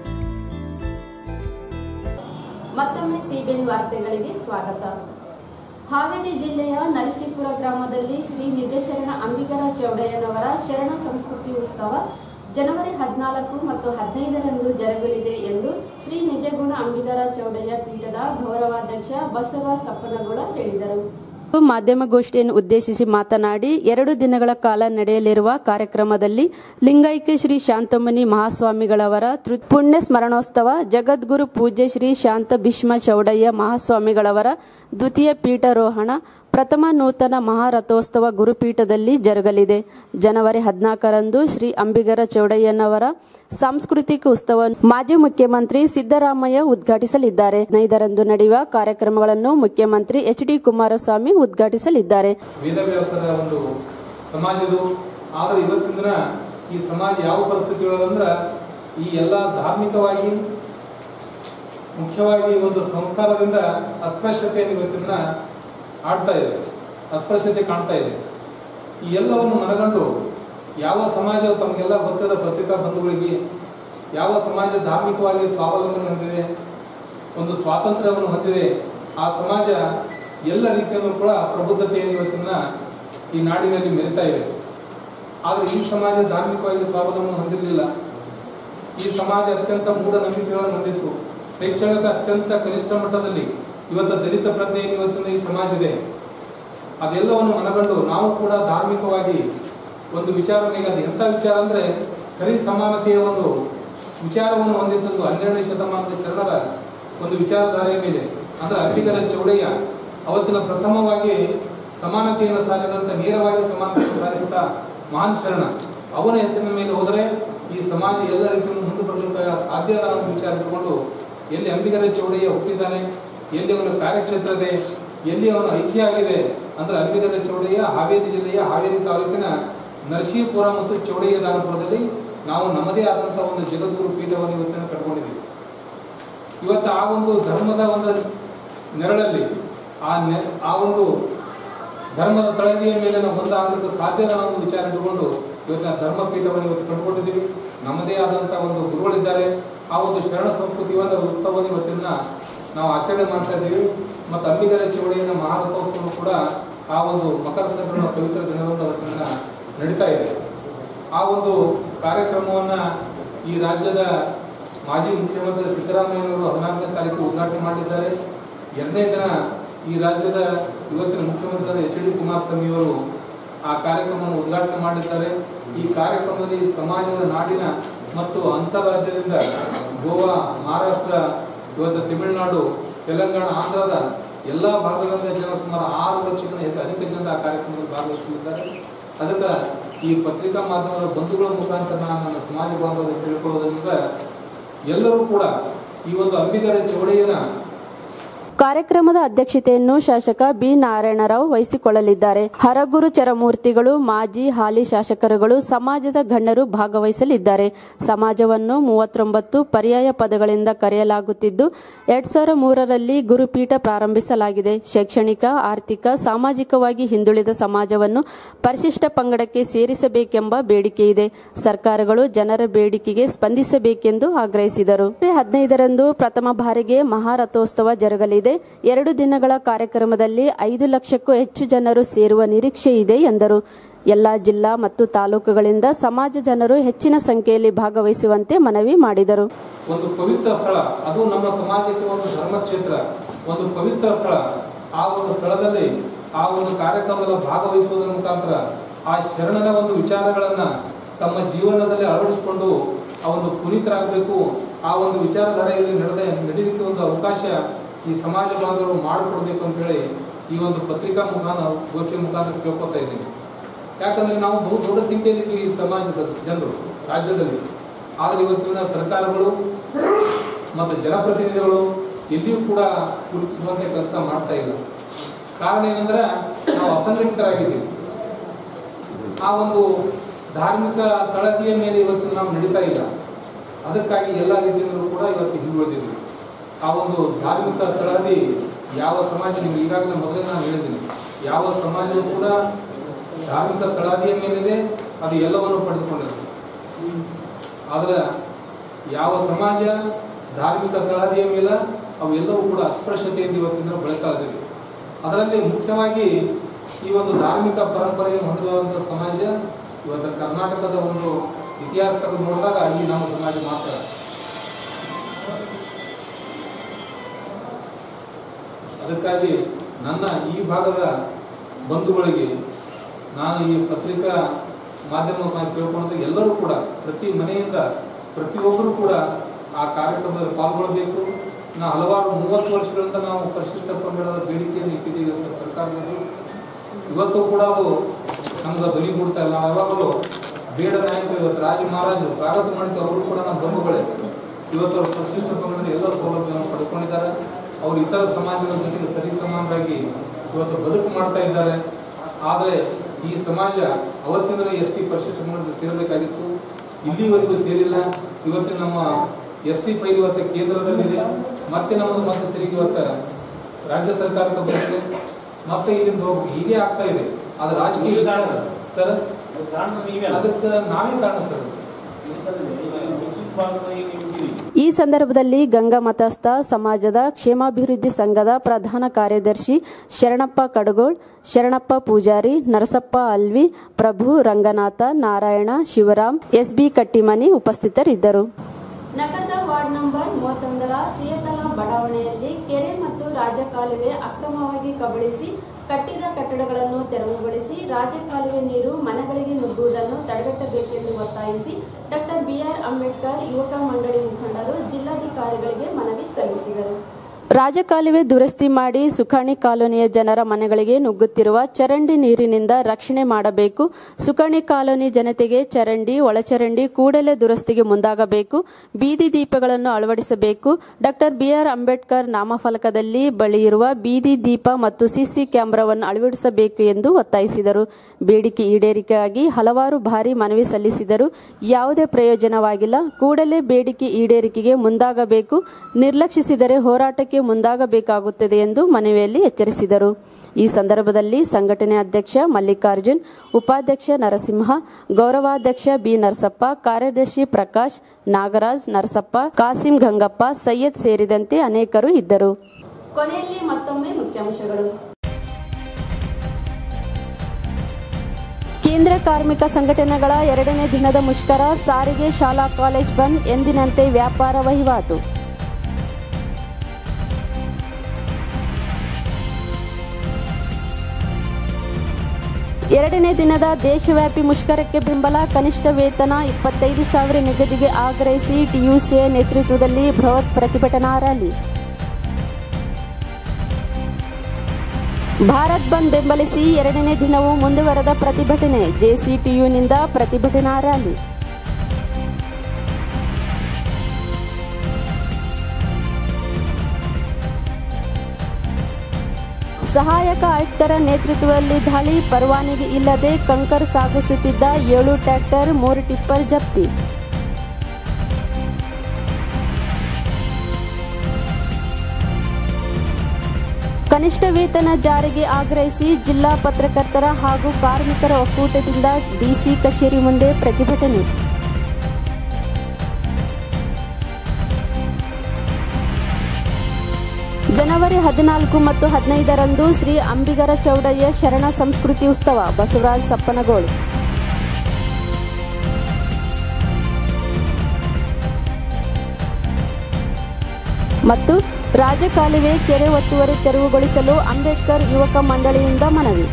ಮತ್ತೊಮ್ಮೆ ಸಿಬಿಎನ್ ವಾರ್ತೆಗಳಿಗೆ ಸ್ವಾಗತ ಹಾವೇರಿ ಜಿಲ್ಲೆಯ ನರಸೀಪುರ ಗ್ರಾಮದಲ್ಲಿ ಶ್ರೀ ನಿಜಶರಣ ಅಂಬಿಗರ ಚೌಡಯ್ಯನವರ ಶರಣ ಸಂಸ್ಕೃತಿ ಉತ್ಸವ ಜನವರಿ ಹದಿನಾಲ್ಕು ಮತ್ತು ಹದಿನೈದರಂದು ಜರುಗಲಿದೆ ಎಂದು ಶ್ರೀ ನಿಜಗುಣ ಅಂಬಿಗರ ಚೌಡಯ್ಯ ಪೀಠದ ಗೌರವಾಧ್ಯಕ್ಷ ಬಸವ ಸಪ್ಪನಗೌಡ ಹೇಳಿದರು ಮಾಧ್ಯಮಗೋಷ್ಠಿಯನ್ನು ಉದ್ದೇಶಿಸಿ ಮಾತನಾಡಿ ಎರಡು ದಿನಗಳ ಕಾಲ ನಡೆಯಲಿರುವ ಕಾರ್ಯಕ್ರಮದಲ್ಲಿ ಲಿಂಗೈಕ್ಯ ಶ್ರೀ ಶಾಂತಮುನಿ ಮಹಾಸ್ವಾಮಿಗಳವರ ತೃ- ಪುಣ್ಯ ಸ್ಮರಣೋತ್ಸವ ಜಗದ್ಗುರು ಪೂಜ್ಯ ಶ್ರೀ ಶಾಂತ ಭೀಷ್ಮ ಚೌಡಯ್ಯ ಮಹಾಸ್ವಾಮಿಗಳವರ ದ್ವಿತೀಯ ಪೀಠಾರೋಹಣ ಪ್ರಥಮ ನೂತನ ಮಹಾರಥೋತ್ಸವ ಗುರುಪೀಠದಲ್ಲಿ ಜರುಗಲಿದೆ ಜನವರಿ ಹದಿನಾಲ್ಕರಂದು ಶ್ರೀ ಅಂಬಿಗರ ಚೌಡಯ್ಯನವರ ಸಾಂಸ್ಕೃತಿಕ ಉತ್ಸವ ಮಾಜಿ ಮುಖ್ಯಮಂತ್ರಿ ಸಿದ್ದರಾಮಯ್ಯ ಉದ್ಘಾಟಿಸಲಿದ್ದಾರೆ ಹದಿನೈದರಂದು ನಡೆಯುವ ಕಾರ್ಯಕ್ರಮಗಳನ್ನು ಮುಖ್ಯಮಂತ್ರಿ ಎಚ್ ಡಿ ಕುಮಾರಸ್ವಾಮಿ ಉದ್ಘಾಟಿಸಲಿದ್ದಾರೆ ವೇದವ್ಯಾಸರ ಒಂದು ಸಮಾಜದು ಆದರೆ ಇವತ್ತಿನ ದಿನ ಈ ಸಮಾಜ ಯಾವ ಪರಿಸ್ಥಿತಿ ಅಂದ್ರೆ ಈ ಎಲ್ಲ ಧಾರ್ಮಿಕವಾಗಿ ಮುಖ್ಯವಾಗಿ ಒಂದು ಸಂಸ್ಕಾರದಿಂದ ಅಸ್ಪೃಶ್ಯತೆಯನ್ನು ಇವತ್ತಿನ ದಿನ ಆಡ್ತಾ ಇದೆ ಅಸ್ಪೃಶ್ಯತೆ ಕಾಣ್ತಾ ಇದೆ ಈ ಎಲ್ಲವನ್ನು ಮನಗಂಡು ಯಾವ ಸಮಾಜ ತಮಗೆಲ್ಲ ಗೊತ್ತದ ಪತ್ರಿಕಾ ಬಂಧುಗಳಿಗೆ ಯಾವ ಸಮಾಜ ಧಾರ್ಮಿಕವಾಗಿ ಸ್ವಾವಲಂಬನೆ ಹೊಂದಿದೆ ಒಂದು ಸ್ವಾತಂತ್ರ್ಯವನ್ನು ಹೊಂದಿದೆ ಆ ಸಮಾಜ ಎಲ್ಲ ರೀತಿಯಲ್ಲೂ ಕೂಡ ಪ್ರಬುದ್ಧತೆಯನ್ನು ಇವತ್ತಿನ ಈ ನಾಡಿನಲ್ಲಿ ಮೆರಿತಾ ಇದೆ ಆದರೆ ಈ ಸಮಾಜ ಧಾರ್ಮಿಕವಾಗಿ ಸ್ವಾವಲಂಬನೆ ಹೊಂದಿರಲಿಲ್ಲ ಈ ಸಮಾಜ ಅತ್ಯಂತ ಮೂಢನಂಬಿಕೆಗಳನ್ನು ಹೊಂದಿತ್ತು ಶೈಕ್ಷಣಿಕ ಅತ್ಯಂತ ಕನಿಷ್ಠ ಮಟ್ಟದಲ್ಲಿ ಇವತ್ತು ದಲಿತ ಪ್ರಜ್ಞೆಯನ್ನು ಇವತ್ತಿನ ಈ ಸಮಾಜ ಇದೆ ಅದೆಲ್ಲವನ್ನು ಮನಗಂಡು ನಾವು ಕೂಡ ಧಾರ್ಮಿಕವಾಗಿ ಒಂದು ವಿಚಾರನೆಗೆ ಅದು ಎಂಥ ವಿಚಾರ ಅಂದರೆ ಕರಿ ಸಮಾನತೆಯ ಒಂದು ವಿಚಾರವನ್ನು ಹೊಂದಿದ್ದದ್ದು ಹನ್ನೆರಡನೇ ಶತಮಾನದ ಶರಣರ ಒಂದು ವಿಚಾರಧಾರೆಯ ಮೇಲೆ ಅಂದ್ರೆ ಅರಬಿಗರ ಚೌಡಯ್ಯ ಅವತ್ತಿನ ಪ್ರಥಮವಾಗಿ ಸಮಾನತೆಯನ್ನು ಸಾರಿದಂಥ ನೇರವಾಗಿ ಸಮಾನತೆಯನ್ನು ಸಾರಿದಂಥ ಮಹಾನ್ ಶರಣ ಅವನ ಹೆಸರಿನ ಮೇಲೆ ಹೋದರೆ ಈ ಸಮಾಜ ಎಲ್ಲ ರೀತಿಯನ್ನು ಮುಂದೆ ಬರಲಿಕ್ಕೆ ಸಾಧ್ಯ ಅನ್ನೋ ಒಂದು ವಿಚಾರ ಇಟ್ಟುಕೊಂಡು ಎಲ್ಲಿ ಅಂಬಿಗರ ಚೌಡಯ್ಯ ಹುಟ್ಟಿದ್ದಾನೆ ಎಲ್ಲಿ ಅವನ ಕಾರ್ಯಕ್ಷೇತ್ರ ಇದೆ ಎಲ್ಲಿ ಅವನ ಐಕ್ಯ ಆಗಿದೆ ಅಂದ್ರೆ ಅಂಬಿಗರ ಚೌಡಯ್ಯ ಹಾವೇರಿ ಜಿಲ್ಲೆಯ ಹಾವೇರಿ ತಾಲೂಕಿನ ನರಸೀಪುರ ಮತ್ತು ಚೌಡಯ್ಯ ದಾನಪುರದಲ್ಲಿ ನಾವು ನಮ್ಮದೇ ಆದಂಥ ಒಂದು ಜಗದ್ಗುರು ಪೀಠವನ್ನು ಇವತ್ತಿನ ಕಟ್ಕೊಂಡಿದ್ದೀವಿ ಇವತ್ತು ಆ ಒಂದು ಧರ್ಮದ ಒಂದು ನೆರಳಲ್ಲಿ ಆ ನೆ ಆ ಒಂದು ಧರ್ಮದ ತಳದಿಯ ಮೇಲೆ ನಾವು ಒಂದಾಗಲಿಕ್ಕೆ ಸಾಧ್ಯ ಅನ್ನೋ ಒಂದು ವಿಚಾರ ಇಟ್ಟುಕೊಂಡು ಇವತ್ತಿನ ಧರ್ಮ ಪೀಠವನ್ನು ಇವತ್ತು ಕಟ್ಕೊಂಡಿದ್ದೀವಿ ನಮ್ಮದೇ ಆದಂಥ ಒಂದು ಗುರುಗಳಿದ್ದಾರೆ ಆ ಒಂದು ಶರಣ ಸಂಸ್ಕೃತಿ ಒಂದು ಉತ್ಸವವನ್ನು ಇವತ್ತಿನ ನಾವು ಆಚರಣೆ ಮಾಡ್ತಾ ಇದ್ದೀವಿ ಮತ್ತು ಅಂಬಿಗರ ಚೌಡಿಯ ಮಹಾರಥೋತ್ಸವ ಕೂಡ ಆ ಒಂದು ಮಕರ ಸಂಕ್ರಮಣ ಪವಿತ್ರ ದಿನದಂದು ಅವತ್ತಿನ ನಡೀತಾ ಇದೆ ಆ ಒಂದು ಕಾರ್ಯಕ್ರಮವನ್ನು ಈ ರಾಜ್ಯದ ಮಾಜಿ ಮುಖ್ಯಮಂತ್ರಿ ಸಿದ್ದರಾಮಯ್ಯನವರು ಹದಿನಾಲ್ಕನೇ ತಾರೀಕು ಉದ್ಘಾಟನೆ ಮಾಡಿದ್ದಾರೆ ಎರಡನೇ ದಿನ ಈ ರಾಜ್ಯದ ಇವತ್ತಿನ ಮುಖ್ಯಮಂತ್ರಿ ಎಚ್ ಡಿ ಕುಮಾರಸ್ವಾಮಿಯವರು ಆ ಕಾರ್ಯಕ್ರಮವನ್ನು ಉದ್ಘಾಟನೆ ಮಾಡಿದ್ದಾರೆ ಈ ಕಾರ್ಯಕ್ರಮದಲ್ಲಿ ಸಮಾಜದ ನಾಡಿನ ಮತ್ತು ಅಂತಾರಾಜ್ಯದಿಂದ ಗೋವಾ ಮಹಾರಾಷ್ಟ್ರ ಇವತ್ತು ತಮಿಳುನಾಡು ತೆಲಂಗಾಣ ಆಂಧ್ರದ ಎಲ್ಲ ಭಾಗದಿಂದ ಜನ ಸುಮಾರು ಆರು ಲಕ್ಷಕ್ಕಿಂತ ಹೆಚ್ಚು ಅಧಿಕ ಜನ ಆ ಕಾರ್ಯಕ್ರಮದಲ್ಲಿ ಭಾಗವಹಿಸಲಿದ್ದಾರೆ ಅದಕ್ಕೆ ಈ ಪತ್ರಿಕಾ ಮಾಧ್ಯಮದ ಬಂಧುಗಳ ಮುಖಾಂತರ ನಾನು ನನ್ನ ಸಮಾಜ ಬಾಂಧವರಿಗೆ ತಿಳ್ಕೊಳ್ಳೋದ್ರಿಂದ ಎಲ್ಲರೂ ಕೂಡ ಈ ಒಂದು ಅಂಬಿಗರ ಚೌಡಯ್ಯನ ಕಾರ್ಯಕ್ರಮದ ಅಧ್ಯಕ್ಷತೆಯನ್ನು ಶಾಸಕ ಬಿ ನಾರಾಯಣರಾವ್ ವಹಿಸಿಕೊಳ್ಳಲಿದ್ದಾರೆ ಹರಗುರು ಚರಮೂರ್ತಿಗಳು ಮಾಜಿ ಹಾಲಿ ಶಾಸಕರುಗಳು ಸಮಾಜದ ಗಣ್ಯರು ಭಾಗವಹಿಸಲಿದ್ದಾರೆ ಸಮಾಜವನ್ನು ಮೂವತ್ತೊಂಬತ್ತು ಪರ್ಯಾಯ ಪದಗಳಿಂದ ಕರೆಯಲಾಗುತ್ತಿದ್ದು ಎರಡ್ ಸಾವಿರದ ಮೂರರಲ್ಲಿ ಗುರುಪೀಠ ಪ್ರಾರಂಭಿಸಲಾಗಿದೆ ಶೈಕ್ಷಣಿಕ ಆರ್ಥಿಕ ಸಾಮಾಜಿಕವಾಗಿ ಹಿಂದುಳಿದ ಸಮಾಜವನ್ನು ಪರಿಶಿಷ್ಟ ಪಂಗಡಕ್ಕೆ ಸೇರಿಸಬೇಕೆಂಬ ಬೇಡಿಕೆ ಇದೆ ಸರ್ಕಾರಗಳು ಜನರ ಬೇಡಿಕೆಗೆ ಸ್ಪಂದಿಸಬೇಕೆಂದು ಆಗ್ರಹಿಸಿದರು ಹದಿನೈದರಂದು ಪ್ರಥಮ ಬಾರಿಗೆ ಮಹಾರಥೋತ್ಸವ ಜರುಗಲಿದೆ ಎರಡು ದಿನಗಳ ಕಾರ್ಯಕ್ರಮದಲ್ಲಿ ಐದು ಲಕ್ಷಕ್ಕೂ ಹೆಚ್ಚು ಜನರು ಸೇರುವ ನಿರೀಕ್ಷೆ ಇದೆ ಎಂದರು ಎಲ್ಲಾ ಜಿಲ್ಲಾ ಮತ್ತು ತಾಲೂಕುಗಳಿಂದ ಸಮಾಜ ಜನರು ಹೆಚ್ಚಿನ ಸಂಖ್ಯೆಯಲ್ಲಿ ಭಾಗವಹಿಸುವಂತೆ ಮನವಿ ಮಾಡಿದರು ಒಂದು ಪವಿತ್ರ ಸ್ಥಳ ಅದು ನಮ್ಮ ಸಮಾಜಕ್ಕೆ ಒಂದು ಧರ್ಮಕ್ಷೇತ್ರ ಒಂದು ಪವಿತ್ರ ಸ್ಥಳ ಆ ಒಂದು ಸ್ಥಳದಲ್ಲಿ ಆ ಒಂದು ಕಾರ್ಯಕ್ರಮದ ಭಾಗವಹಿಸುವುದರ ಮುಖಾಂತರ ಆ ಶರಣನ ಒಂದು ವಿಚಾರಗಳನ್ನ ತಮ್ಮ ಜೀವನದಲ್ಲಿ ಅಳವಡಿಸಿಕೊಂಡು ಆ ಒಂದು ಪುನೀತರಾಗಬೇಕು ಆ ಒಂದು ವಿಚಾರಧಾರೆಯಲ್ಲಿ ನಡೆದ ನಡೀಲಿಕ್ಕೆ ಒಂದು ಅವಕಾಶ ಈ ಸಮಾಜ ಬಾಂಧವರು ಮಾಡಿಕೊಡ್ಬೇಕು ಅಂತೇಳಿ ಈ ಒಂದು ಪತ್ರಿಕಾ ಮುಖಾಂತರ ಗೋಷ್ಠಿ ಮುಖಾಂತರ ಕೇಳ್ಕೊತಾ ಇದ್ದೀನಿ ಯಾಕಂದ್ರೆ ನಾವು ಬಹು ದೊಡ್ಡ ಸಂಖ್ಯೆಯಲ್ಲಿ ಈ ಸಮಾಜದ ಜನರು ರಾಜ್ಯದಲ್ಲಿ ಆದರೆ ಇವತ್ತಿನ ಸರ್ಕಾರಗಳು ಮತ್ತು ಜನಪ್ರತಿನಿಧಿಗಳು ಎಲ್ಲಿಯೂ ಕೂಡ ಗುರುತಿಸುವಂತೆ ಕೆಲಸ ಮಾಡ್ತಾ ಇಲ್ಲ ಕಾರಣ ಏನಂದ್ರೆ ನಾವು ಅಸಂಘಟಿತರಾಗಿದ್ದೀವಿ ಆ ಒಂದು ಧಾರ್ಮಿಕ ತಳದಿಯ ಮೇಲೆ ಇವತ್ತು ನಾವು ನಡೀತಾ ಇಲ್ಲ ಅದಕ್ಕಾಗಿ ಎಲ್ಲ ರೀತಿಯಿಂದಲೂ ಕೂಡ ಇವತ್ತು ಹಿಂದುಳಿದಿದ್ದೀವಿ ಆ ಒಂದು ಧಾರ್ಮಿಕ ತಳದಿ ಯಾವ ಸಮಾಜ ನಿಮ್ಗೆ ಈಗಾಗಲೇ ಮೊದಲೇ ನಾನು ಹೇಳಿದ್ದೀನಿ ಯಾವ ಸಮಾಜವೂ ಕೂಡ ಧಾರ್ಮಿಕ ತಳದಿಯ ಮೇಲಿದೆ ಅದು ಎಲ್ಲವನ್ನು ಪಡೆದುಕೊಂಡಿದೆ ಆದರೆ ಯಾವ ಸಮಾಜ ಧಾರ್ಮಿಕ ತಳದಿಯ ಮೇಲೆ ಅವು ಎಲ್ಲವೂ ಕೂಡ ಅಸ್ಪೃಶ್ಯತೆಯಿಂದ ಇವತ್ತಿನ ಬೆಳೀತಾ ಇದ್ದೀವಿ ಅದರಲ್ಲಿ ಮುಖ್ಯವಾಗಿ ಈ ಒಂದು ಧಾರ್ಮಿಕ ಪರಂಪರೆಯನ್ನು ಹೊಂದಿರುವಂಥ ಸಮಾಜ ಇವತ್ತು ಕರ್ನಾಟಕದ ಒಂದು ಇತಿಹಾಸ ತೆಗೆದು ನೋಡಿದಾಗ ಈ ನಮ್ಮ ಸಮಾಜ ಮಾತ್ರ ಅದಕ್ಕಾಗಿ ನನ್ನ ಈ ಭಾಗದ ಬಂಧುಗಳಿಗೆ ನಾನು ಈ ಪತ್ರಿಕಾ ಮಾಧ್ಯಮ ಕೇಳ್ಕೊಂಡು ಎಲ್ಲರೂ ಕೂಡ ಪ್ರತಿ ಮನೆಯಿಂದ ಪ್ರತಿಯೊಬ್ಬರು ಕೂಡ ಆ ಕಾರ್ಯಕ್ರಮದಲ್ಲಿ ಪಾಲ್ಗೊಳ್ಳಬೇಕು ನಾ ಹಲವಾರು ಮೂವತ್ತು ವರ್ಷಗಳಿಂದ ನಾವು ಪರಿಶಿಷ್ಟ ಪಂಗಡದ ಬೇಡಿಕೆಯನ್ನು ಇಟ್ಟಿದ್ದೀವಿ ಅಂತ ಸರ್ಕಾರದಲ್ಲಿ ಇವತ್ತು ಕೂಡ ಅದು ನಮ್ಗೆ ಧ್ವನಿ ಕೊಡ್ತಾ ಇಲ್ಲ ನಾವು ಯಾವಾಗಲೂ ಬೇಡ ನಾಯಕರು ಇವತ್ತು ರಾಜ ಮಹಾರಾಜರು ಸ್ವಾಗತ ಮಾಡಿದ್ದು ಅವರು ಕೂಡ ನಮ್ಮ ಬಂಧುಗಳೇ ಇವತ್ತು ಅವರು ಪರಿಶಿಷ್ಟ ಪಂಗಡದ ಎಲ್ಲ ಸೌಲಭ್ಯವನ್ನು ಪಡ್ಕೊಂಡಿದ್ದಾರೆ ಅವರು ಇತರ ಸಮಾಜಗಳ ಜೊತೆಗೆ ಸರಿ ಸಮಾನರಾಗಿ ಇವತ್ತು ಬದುಕು ಮಾಡ್ತಾ ಇದ್ದಾರೆ ಆದರೆ ಈ ಸಮಾಜ ಅವತ್ತಿಂದಲೇ ಎಸ್ ಟಿ ಪರಿಶಿಷ್ಟ ಪಂಗಡದಲ್ಲಿ ಸೇರಬೇಕಾಗಿತ್ತು ಇಲ್ಲಿವರೆಗೂ ಸೇರಿಲ್ಲ ಇವತ್ತಿನ ನಮ್ಮ ಎಸ್ ಟಿ ಫೈಲ್ ಇವತ್ತು ಕೇಂದ್ರದಲ್ಲಿದೆ ಮತ್ತೆ ನಮ್ಮದು ಮತ್ತೆ ತಿರುಗಿ ಇವತ್ತು ರಾಜ್ಯ ಸರ್ಕಾರಕ್ಕೆ ಬರುತ್ತೆ ಮತ್ತೆ ಇಲ್ಲಿಂದ ಹೋಗಿ ಹೀಗೆ ಆಗ್ತಾ ಇದೆ ಅದು ರಾಜಕೀಯ ಕಾರಣ ಸರ್ ಅದಕ್ಕೆ ನಾವೇ ಕಾರಣ ಸರ್ ಈ ಸಂದರ್ಭದಲ್ಲಿ ಗಂಗಾ ಮತಸ್ಥ ಸಮಾಜದ ಕ್ಷೇಮಾಭಿವೃದ್ಧಿ ಸಂಘದ ಪ್ರಧಾನ ಕಾರ್ಯದರ್ಶಿ ಶರಣಪ್ಪ ಕಡಗೋಳ್ ಶರಣಪ್ಪ ಪೂಜಾರಿ ನರಸಪ್ಪ ಅಲ್ವಿ ಪ್ರಭು ರಂಗನಾಥ ನಾರಾಯಣ ಶಿವರಾಮ್ ಎಸ್ಬಿ ಕಟ್ಟಿಮನಿ ಉಪಸ್ಥಿತರಿದ್ದರು ನಗರದ ವಾರ್ಡ್ ನಂಬರ್ ಮೂವತ್ತೊಂದರ ಸಿಯತಲ ಬಡಾವಣೆಯಲ್ಲಿ ಕೆರೆ ಮತ್ತು ರಾಜಕಾಲುವೆ ಅಕ್ರಮವಾಗಿ ಕಬಳಿಸಿ ಕಟ್ಟಿದ ಕಟ್ಟಡಗಳನ್ನು ತೆರವುಗೊಳಿಸಿ ರಾಜಕಾಲುವೆ ನೀರು ಮನೆಗಳಿಗೆ ನುಗ್ಗುವುದನ್ನು ತಡೆಗಟ್ಟಬೇಕೆಂದು ಒತ್ತಾಯಿಸಿ ಡಾಕ್ಟರ್ ಬಿಆರ್ ಅಂಬೇಡ್ಕರ್ ಯುವಕ ಮಂಡಳಿ ಮುಖಂಡರು ಜಿಲ್ಲಾಧಿಕಾರಿಗಳಿಗೆ ಮನವಿ ಸಲ್ಲಿಸಿದರು ರಾಜಕಾಲುವೆ ದುರಸ್ತಿ ಮಾಡಿ ಸುಖಾಣಿ ಕಾಲೋನಿಯ ಜನರ ಮನೆಗಳಿಗೆ ನುಗ್ಗುತ್ತಿರುವ ಚರಂಡಿ ನೀರಿನಿಂದ ರಕ್ಷಣೆ ಮಾಡಬೇಕು ಸುಖಾಣಿ ಕಾಲೋನಿ ಜನತೆಗೆ ಚರಂಡಿ ಒಳಚರಂಡಿ ಕೂಡಲೇ ದುರಸ್ತಿಗೆ ಮುಂದಾಗಬೇಕು ಬೀದಿ ದೀಪಗಳನ್ನು ಅಳವಡಿಸಬೇಕು ಡಾಕ್ಟರ್ ಬಿಆರ್ ಅಂಬೇಡ್ಕರ್ ನಾಮಫಲಕದಲ್ಲಿ ಬಳಿಯಿರುವ ಬೀದಿ ದೀಪ ಮತ್ತು ಸಿಸಿ ಕ್ಯಾಮೆರಾವನ್ನು ಅಳವಡಿಸಬೇಕು ಎಂದು ಒತ್ತಾಯಿಸಿದರು ಬೇಡಿಕೆ ಈಡೇರಿಕೆಯಾಗಿ ಹಲವಾರು ಬಾರಿ ಮನವಿ ಸಲ್ಲಿಸಿದರು ಯಾವುದೇ ಪ್ರಯೋಜನವಾಗಿಲ್ಲ ಕೂಡಲೇ ಬೇಡಿಕೆ ಈಡೇರಿಕೆಗೆ ಮುಂದಾಗಬೇಕು ನಿರ್ಲಕ್ಷಿಸಿದರೆ ಹೋರಾಟಕ್ಕೆ ಮುಂದಾಗಬೇಕಾಗುತ್ತದೆ ಎಂದು ಮನವಿಯಲ್ಲಿ ಎಚ್ಚರಿಸಿದರು ಈ ಸಂದರ್ಭದಲ್ಲಿ ಸಂಘಟನೆ ಅಧ್ಯಕ್ಷ ಮಲ್ಲಿಕಾರ್ಜುನ್ ಉಪಾಧ್ಯಕ್ಷ ನರಸಿಂಹ ಗೌರವಾಧ್ಯಕ್ಷ ಬಿ ನರಸಪ್ಪ ಕಾರ್ಯದರ್ಶಿ ಪ್ರಕಾಶ್ ನಾಗರಾಜ್ ನರಸಪ್ಪ ಕಾಸಿಂ ಗಂಗಪ್ಪ ಸೈಯದ್ ಸೇರಿದಂತೆ ಅನೇಕರು ಇದ್ದರು ಕೊನೆಯಲ್ಲಿ ಮತ್ತೊಮ್ಮೆ ಮುಖ್ಯಾಂಶಗಳು ಕೇಂದ್ರ ಕಾರ್ಮಿಕ ಸಂಘಟನೆಗಳ ಎರಡನೇ ದಿನದ ಮುಷ್ಕರ ಸಾರಿಗೆ ಶಾಲಾ ಕಾಲೇಜ್ ಬಂದ್ ಎಂದಿನಂತೆ ವ್ಯಾಪಾರ ವಹಿವಾಟು ಎರಡನೇ ದಿನದ ದೇಶವ್ಯಾಪಿ ಮುಷ್ಕರಕ್ಕೆ ಬೆಂಬಲ ಕನಿಷ್ಠ ವೇತನ ಇಪ್ಪತ್ತೈದು ಸಾವಿರ ನಿಗದಿಗೆ ಆಗ್ರಹಿಸಿ ಟಿಯುಸಿಎ ನೇತೃತ್ವದಲ್ಲಿ ಬೃಹತ್ ಪ್ರತಿಭಟನಾ ರ್ಯಾಲಿ ಭಾರತ್ ಬಂದ್ ಬೆಂಬಲಿಸಿ ಎರಡನೇ ದಿನವೂ ಮುಂದುವರೆದ ಪ್ರತಿಭಟನೆ ಜೆಸಿಟಿಯುನಿಂದ ಪ್ರತಿಭಟನಾ ರ್ಯಾಲಿ ಸಹಾಯಕ ಆಯುಕ್ತರ ನೇತೃತ್ವದಲ್ಲಿ ದಾಳಿ ಪರವಾನಗಿ ಇಲ್ಲದೆ ಕಂಕರ್ ಸಾಗಿಸುತ್ತಿದ್ದ ಏಳು ಟ್ರ್ಯಾಕ್ಟರ್ ಮೂರು ಟಿಪ್ಪರ್ ಜಪ್ತಿ ಕನಿಷ್ಠ ವೇತನ ಜಾರಿಗೆ ಆಗ್ರಹಿಸಿ ಜಿಲ್ಲಾ ಪತ್ರಕರ್ತರ ಹಾಗೂ ಕಾರ್ಮಿಕರ ಒಕ್ಕೂಟದಿಂದ ಡಿಸಿ ಕಚೇರಿ ಮುಂದೆ ಪ್ರತಿಭಟನೆ ಜನವರಿ ಹದಿನಾಲ್ಕು ಮತ್ತು ಹದಿನೈದರಂದು ಶ್ರೀ ಅಂಬಿಗರ ಚೌಡಯ್ಯ ಶರಣ ಸಂಸ್ಕೃತಿ ಉತ್ಸವ ಬಸವರಾಜ್ ಸಪ್ಪನಗೋಳು ಮತ್ತು ರಾಜಕಾಲುವೆ ಕೆರೆ ಒತ್ತುವರಿ ತೆರವುಗೊಳಿಸಲು ಅಂಬೇಡ್ಕರ್ ಯುವಕ ಮಂಡಳಿಯಿಂದ ಮನವಿ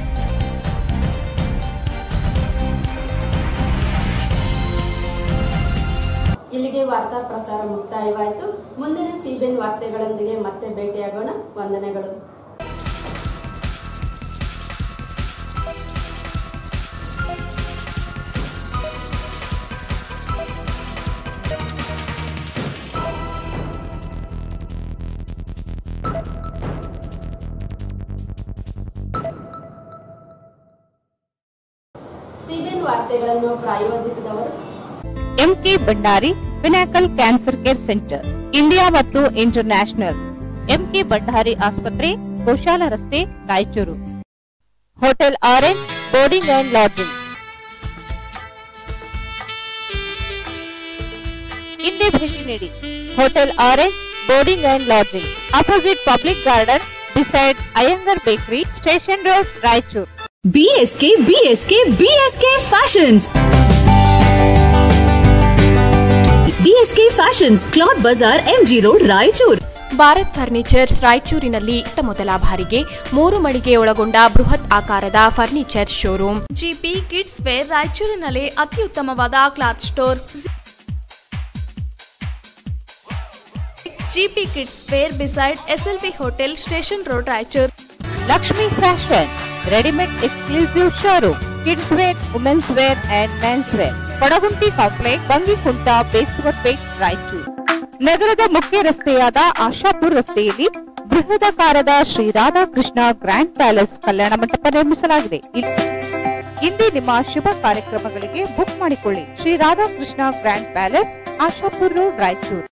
ಇಲ್ಲಿಗೆ ವಾರ್ತಾ ಪ್ರಸಾರ ಮುಕ್ತಾಯವಾಯಿತು ಮುಂದಿನ ಸಿಬಿಎನ್ ವಾರ್ತೆಗಳೊಂದಿಗೆ ಮತ್ತೆ ಭೇಟಿಯಾಗೋಣ ವಂದನೆಗಳು ಸಿಬಿಎನ್ ವಾರ್ತೆಗಳನ್ನು ಪ್ರಾಯೋಜಿಸಿದವರು MK Bhandari pinnacle cancer care centre India ಮತ್ತು ಇಂಟರ್ನ್ಯಾಷನಲ್ ಎಂಕೆ ಭಂಡಾರಿ ಆಸ್ಪತ್ರೆ ಗೋಶಾಲ ರಸ್ತೆ Raichur hotel orange boarding and lodging ಹಿಂದೆ ಭೇಟಿ ನೀಡಿ hotel orange boarding and lodging opposite public garden beside Iyengar bakery station road Raichur BSK BSK BSK Fashions BSK Fashions Cloth Bazaar MG Road Raichur Bharat furnitures ರಾಯಚೂರಿನಲ್ಲಿ ಇತ್ತ ಮೊದಲ ಬಾರಿಗೆ ಮೂರು ಮಳಿಗೆ ಒಳಗೊಂಡ ಬೃಹತ್ ಆಕಾರದ furniture showroom GP kids wear ರಾಯಚೂರಿನಲ್ಲಿ ಅತ್ಯುತ್ತಮವಾದ cloth store GP kids wear beside SLV hotel station road Raichur Lakshmi fashion readymade exclusive showroom kids wear women's wear and men's wear Kodagunti complex Bangikunta Beswarpet Raichur ನಗರದ ಮುಖ್ಯ ರಸ್ತೆಯಾದ ಆಶಾಪುರ್ ರಸ್ತೆಯಲ್ಲಿ ಬೃಹದಾಕಾರದ ಶ್ರೀ ರಾಧಾಕೃಷ್ಣ ಗ್ರ್ಯಾಂಡ್ ಪ್ಯಾಲೇಸ್ ಕಲ್ಯಾಣ ಮಂಟಪ ನಿರ್ಮಿಸಲಾಗಿದೆ ಇಲ್ಲಿ ಇಂದೇ ನಿಮ್ಮ ಶುಭ ಕಾರ್ಯಕ್ರಮಗಳಿಗೆ ಬುಕ್ ಮಾಡಿಕೊಳ್ಳಿ Shri Radhakrishna grand palace Ashapur road Raichur